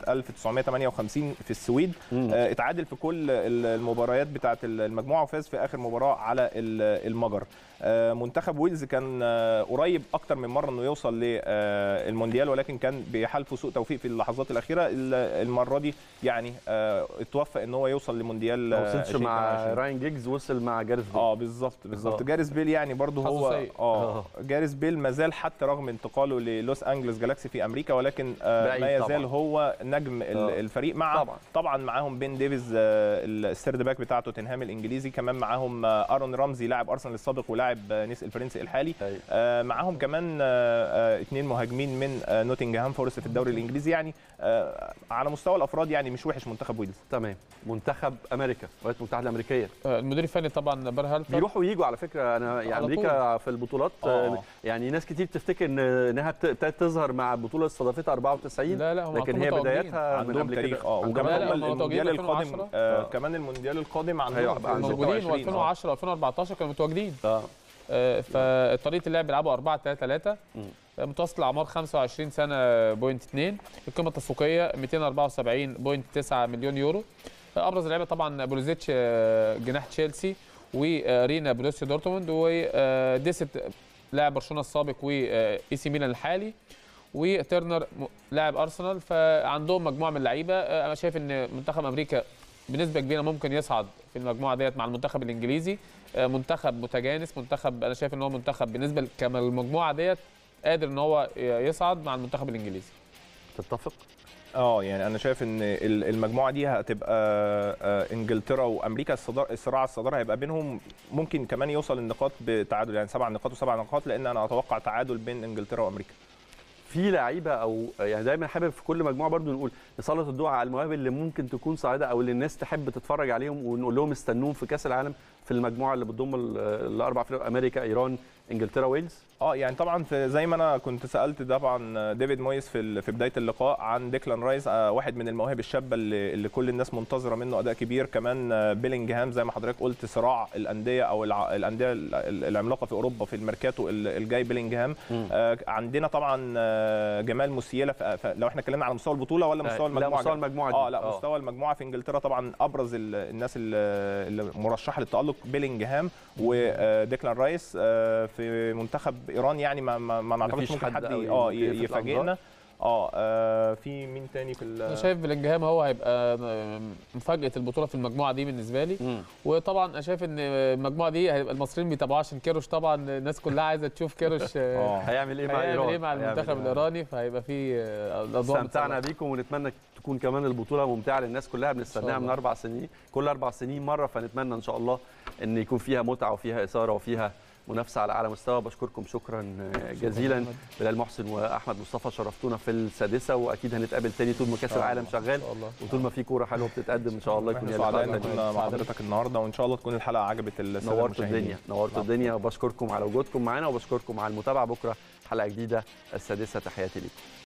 1958 في السويد مم. آه، اتعادل في كل ال- المباريات بتاعه المجموعه وفاز في اخر مباراه على ال- المجر آه، منتخب ويلز كان آه، قريب اكتر من مره انه يوصل للمونديال ولكن كان بيحالفه سوء توفيق في اللحظات الاخيره ال- المره دي يعني آه، اتوفق ان هو يوصل لمونديال ما آه، وصلش مع 2022. راين جيجز وصل مع جاريث بيل اه بالظبط بالظبط آه. جاريس بيل يعني برضه هو حظه سيء. اه آه. جاريس بيل ما زال حتى رغم انتقاله للوس انجلوس جالاكسي في امريكا ولكن آه بعيد ما يزال طبعاً. هو نجم ال- آه. الفريق مع طبعاً. طبعا طبعا معاهم بين ديفيز آه السيرد باك بتاع توتنهام الانجليزي كمان معاهم آه ارون رمزي لاعب ارسنال السابق ولاعب آه نيس الفرنسي الحالي أيوة. آه معاهم كمان آه آه اثنين مهاجمين من آه نوتنغهام فورست في الدوري الانجليزي يعني آه على مستوى الافراد يعني مش وحش منتخب ويلز تمام منتخب امريكا الولايات المتحده الامريكيه آه، المدير الفني طبعا بير هالفر بيروحوا ويجوا على فكره انا يعني على امريكا في البطولات آه. آه، يعني ناس كتير تفتكر ان انها بت- ابتدت تظهر مع البطوله اللي استضافتها 94 لا لا هم لكن هم هي متواجدين. بداياتها من عندهم قبل تاريخ كده اه عندهم لا، لا، وكمان هم هم متواجدين المونديال في القادم 2010. آه آه. كمان المونديال القادم عندهم هيبقى في عندهم موجودين 26. آه. و2010 و2014 كانوا متواجدين اه آه، فطريقه اللعب بيلعبوا 4 3 3 مم. متوسط الاعمار 25 سنه بوينت 2 القيمه التسويقيه 274.9 مليون يورو آه، ابرز اللعيبه طبعا بوليزيتش آه، جناح تشيلسي ورينا بروسيا دورتموند وديست لاعب برشلونه السابق واي سي ميلان الحالي وترنر م- لاعب ارسنال فعندهم مجموعه من اللعيبه آه، انا شايف ان منتخب امريكا بنسبه كبيره ممكن يصعد في المجموعه ديت مع المنتخب الانجليزي آه، منتخب متجانس منتخب انا شايف ان هو منتخب بالنسبه كما المجموعه ديت قادر ان هو يصعد مع المنتخب الانجليزي تتفق اه يعني انا شايف ان ال- المجموعه دي هتبقى آه، انجلترا وامريكا الصدار الصراع الصداره هيبقى بينهم ممكن كمان يوصل النقاط بتعادل يعني سبع نقاط وسبع نقاط لان انا اتوقع تعادل بين انجلترا وامريكا في لعيبه او يعني دايما حابب في كل مجموعه برضو نقول نسلط الضوء على المواهب اللي ممكن تكون صاعده او اللي الناس تحب تتفرج عليهم ونقول لهم استنوهم في كاس العالم في المجموعه اللي بتضم ال- الاربع فرق امريكا ايران انجلترا ويلز اه يعني طبعا في زي ما انا كنت سالت طبعا ديفيد مويس في ال- في بدايه اللقاء عن ديكلان رايس آه، واحد من المواهب الشابه اللي, اللي كل الناس منتظره منه اداء كبير كمان آه، بيلينجهام زي ما حضرتك قلت صراع الانديه او الع- الانديه ال- ال- العملاقه في اوروبا في الميركاتو ال- الجاي بيلينجهام آه، عندنا طبعا آه، جمال موسيالا ف- ف- لو احنا اتكلمنا على مستوى البطوله ولا مستوى لا المجموعه مستوى جمال؟ المجموعه دي اه لا مستوى المجموعه في انجلترا طبعا ابرز ال- الناس ال- اللي مرشحه للتالق بيلينجهام وديكلان رايس آه، في منتخب ايران يعني ما ما, ما نعتقدش مفيش ممكن حد حد قوي اه ممكن يلفت يفاجئنا الأنظار. اه آه، في مين تاني في ال- انا شايف بلينجهام هو هيبقى مفاجاه البطوله في المجموعه دي بالنسبه لي مم. وطبعا انا شايف ان المجموعه دي هيبقى المصريين بيتابعوها عشان كيروش طبعا الناس كلها عايزه تشوف كيروش آه، اه هيعمل ايه مع هيعمل ايران ايه مع هيعمل المنتخب إيه؟ الايراني فهيبقى في آه، الاضواء استمتعنا متسلطة. بيكم ونتمنى تكون كمان البطوله ممتعه للناس كلها بنستناها من الله. اربع سنين كل اربع سنين مره فنتمنى ان شاء الله ان يكون فيها متعه وفيها اثاره وفيها منافسه على اعلى مستوى بشكركم شكرا جزيلا بلال محسن واحمد مصطفى شرفتونا في السادسه واكيد هنتقابل تاني طول ما كاس العالم شغال وطول ما في كوره حلوه بتتقدم ان شاء الله يكون احنا ليها سعداء لقاء ان تاني. كنا مع حضرتك النهارده وان شاء الله تكون الحلقه عجبت الساده نورتوا المشاهدين. الدنيا نورتوا الدنيا وبشكركم على وجودكم معانا وبشكركم على المتابعه بكره حلقه جديده السادسه تحياتي لكم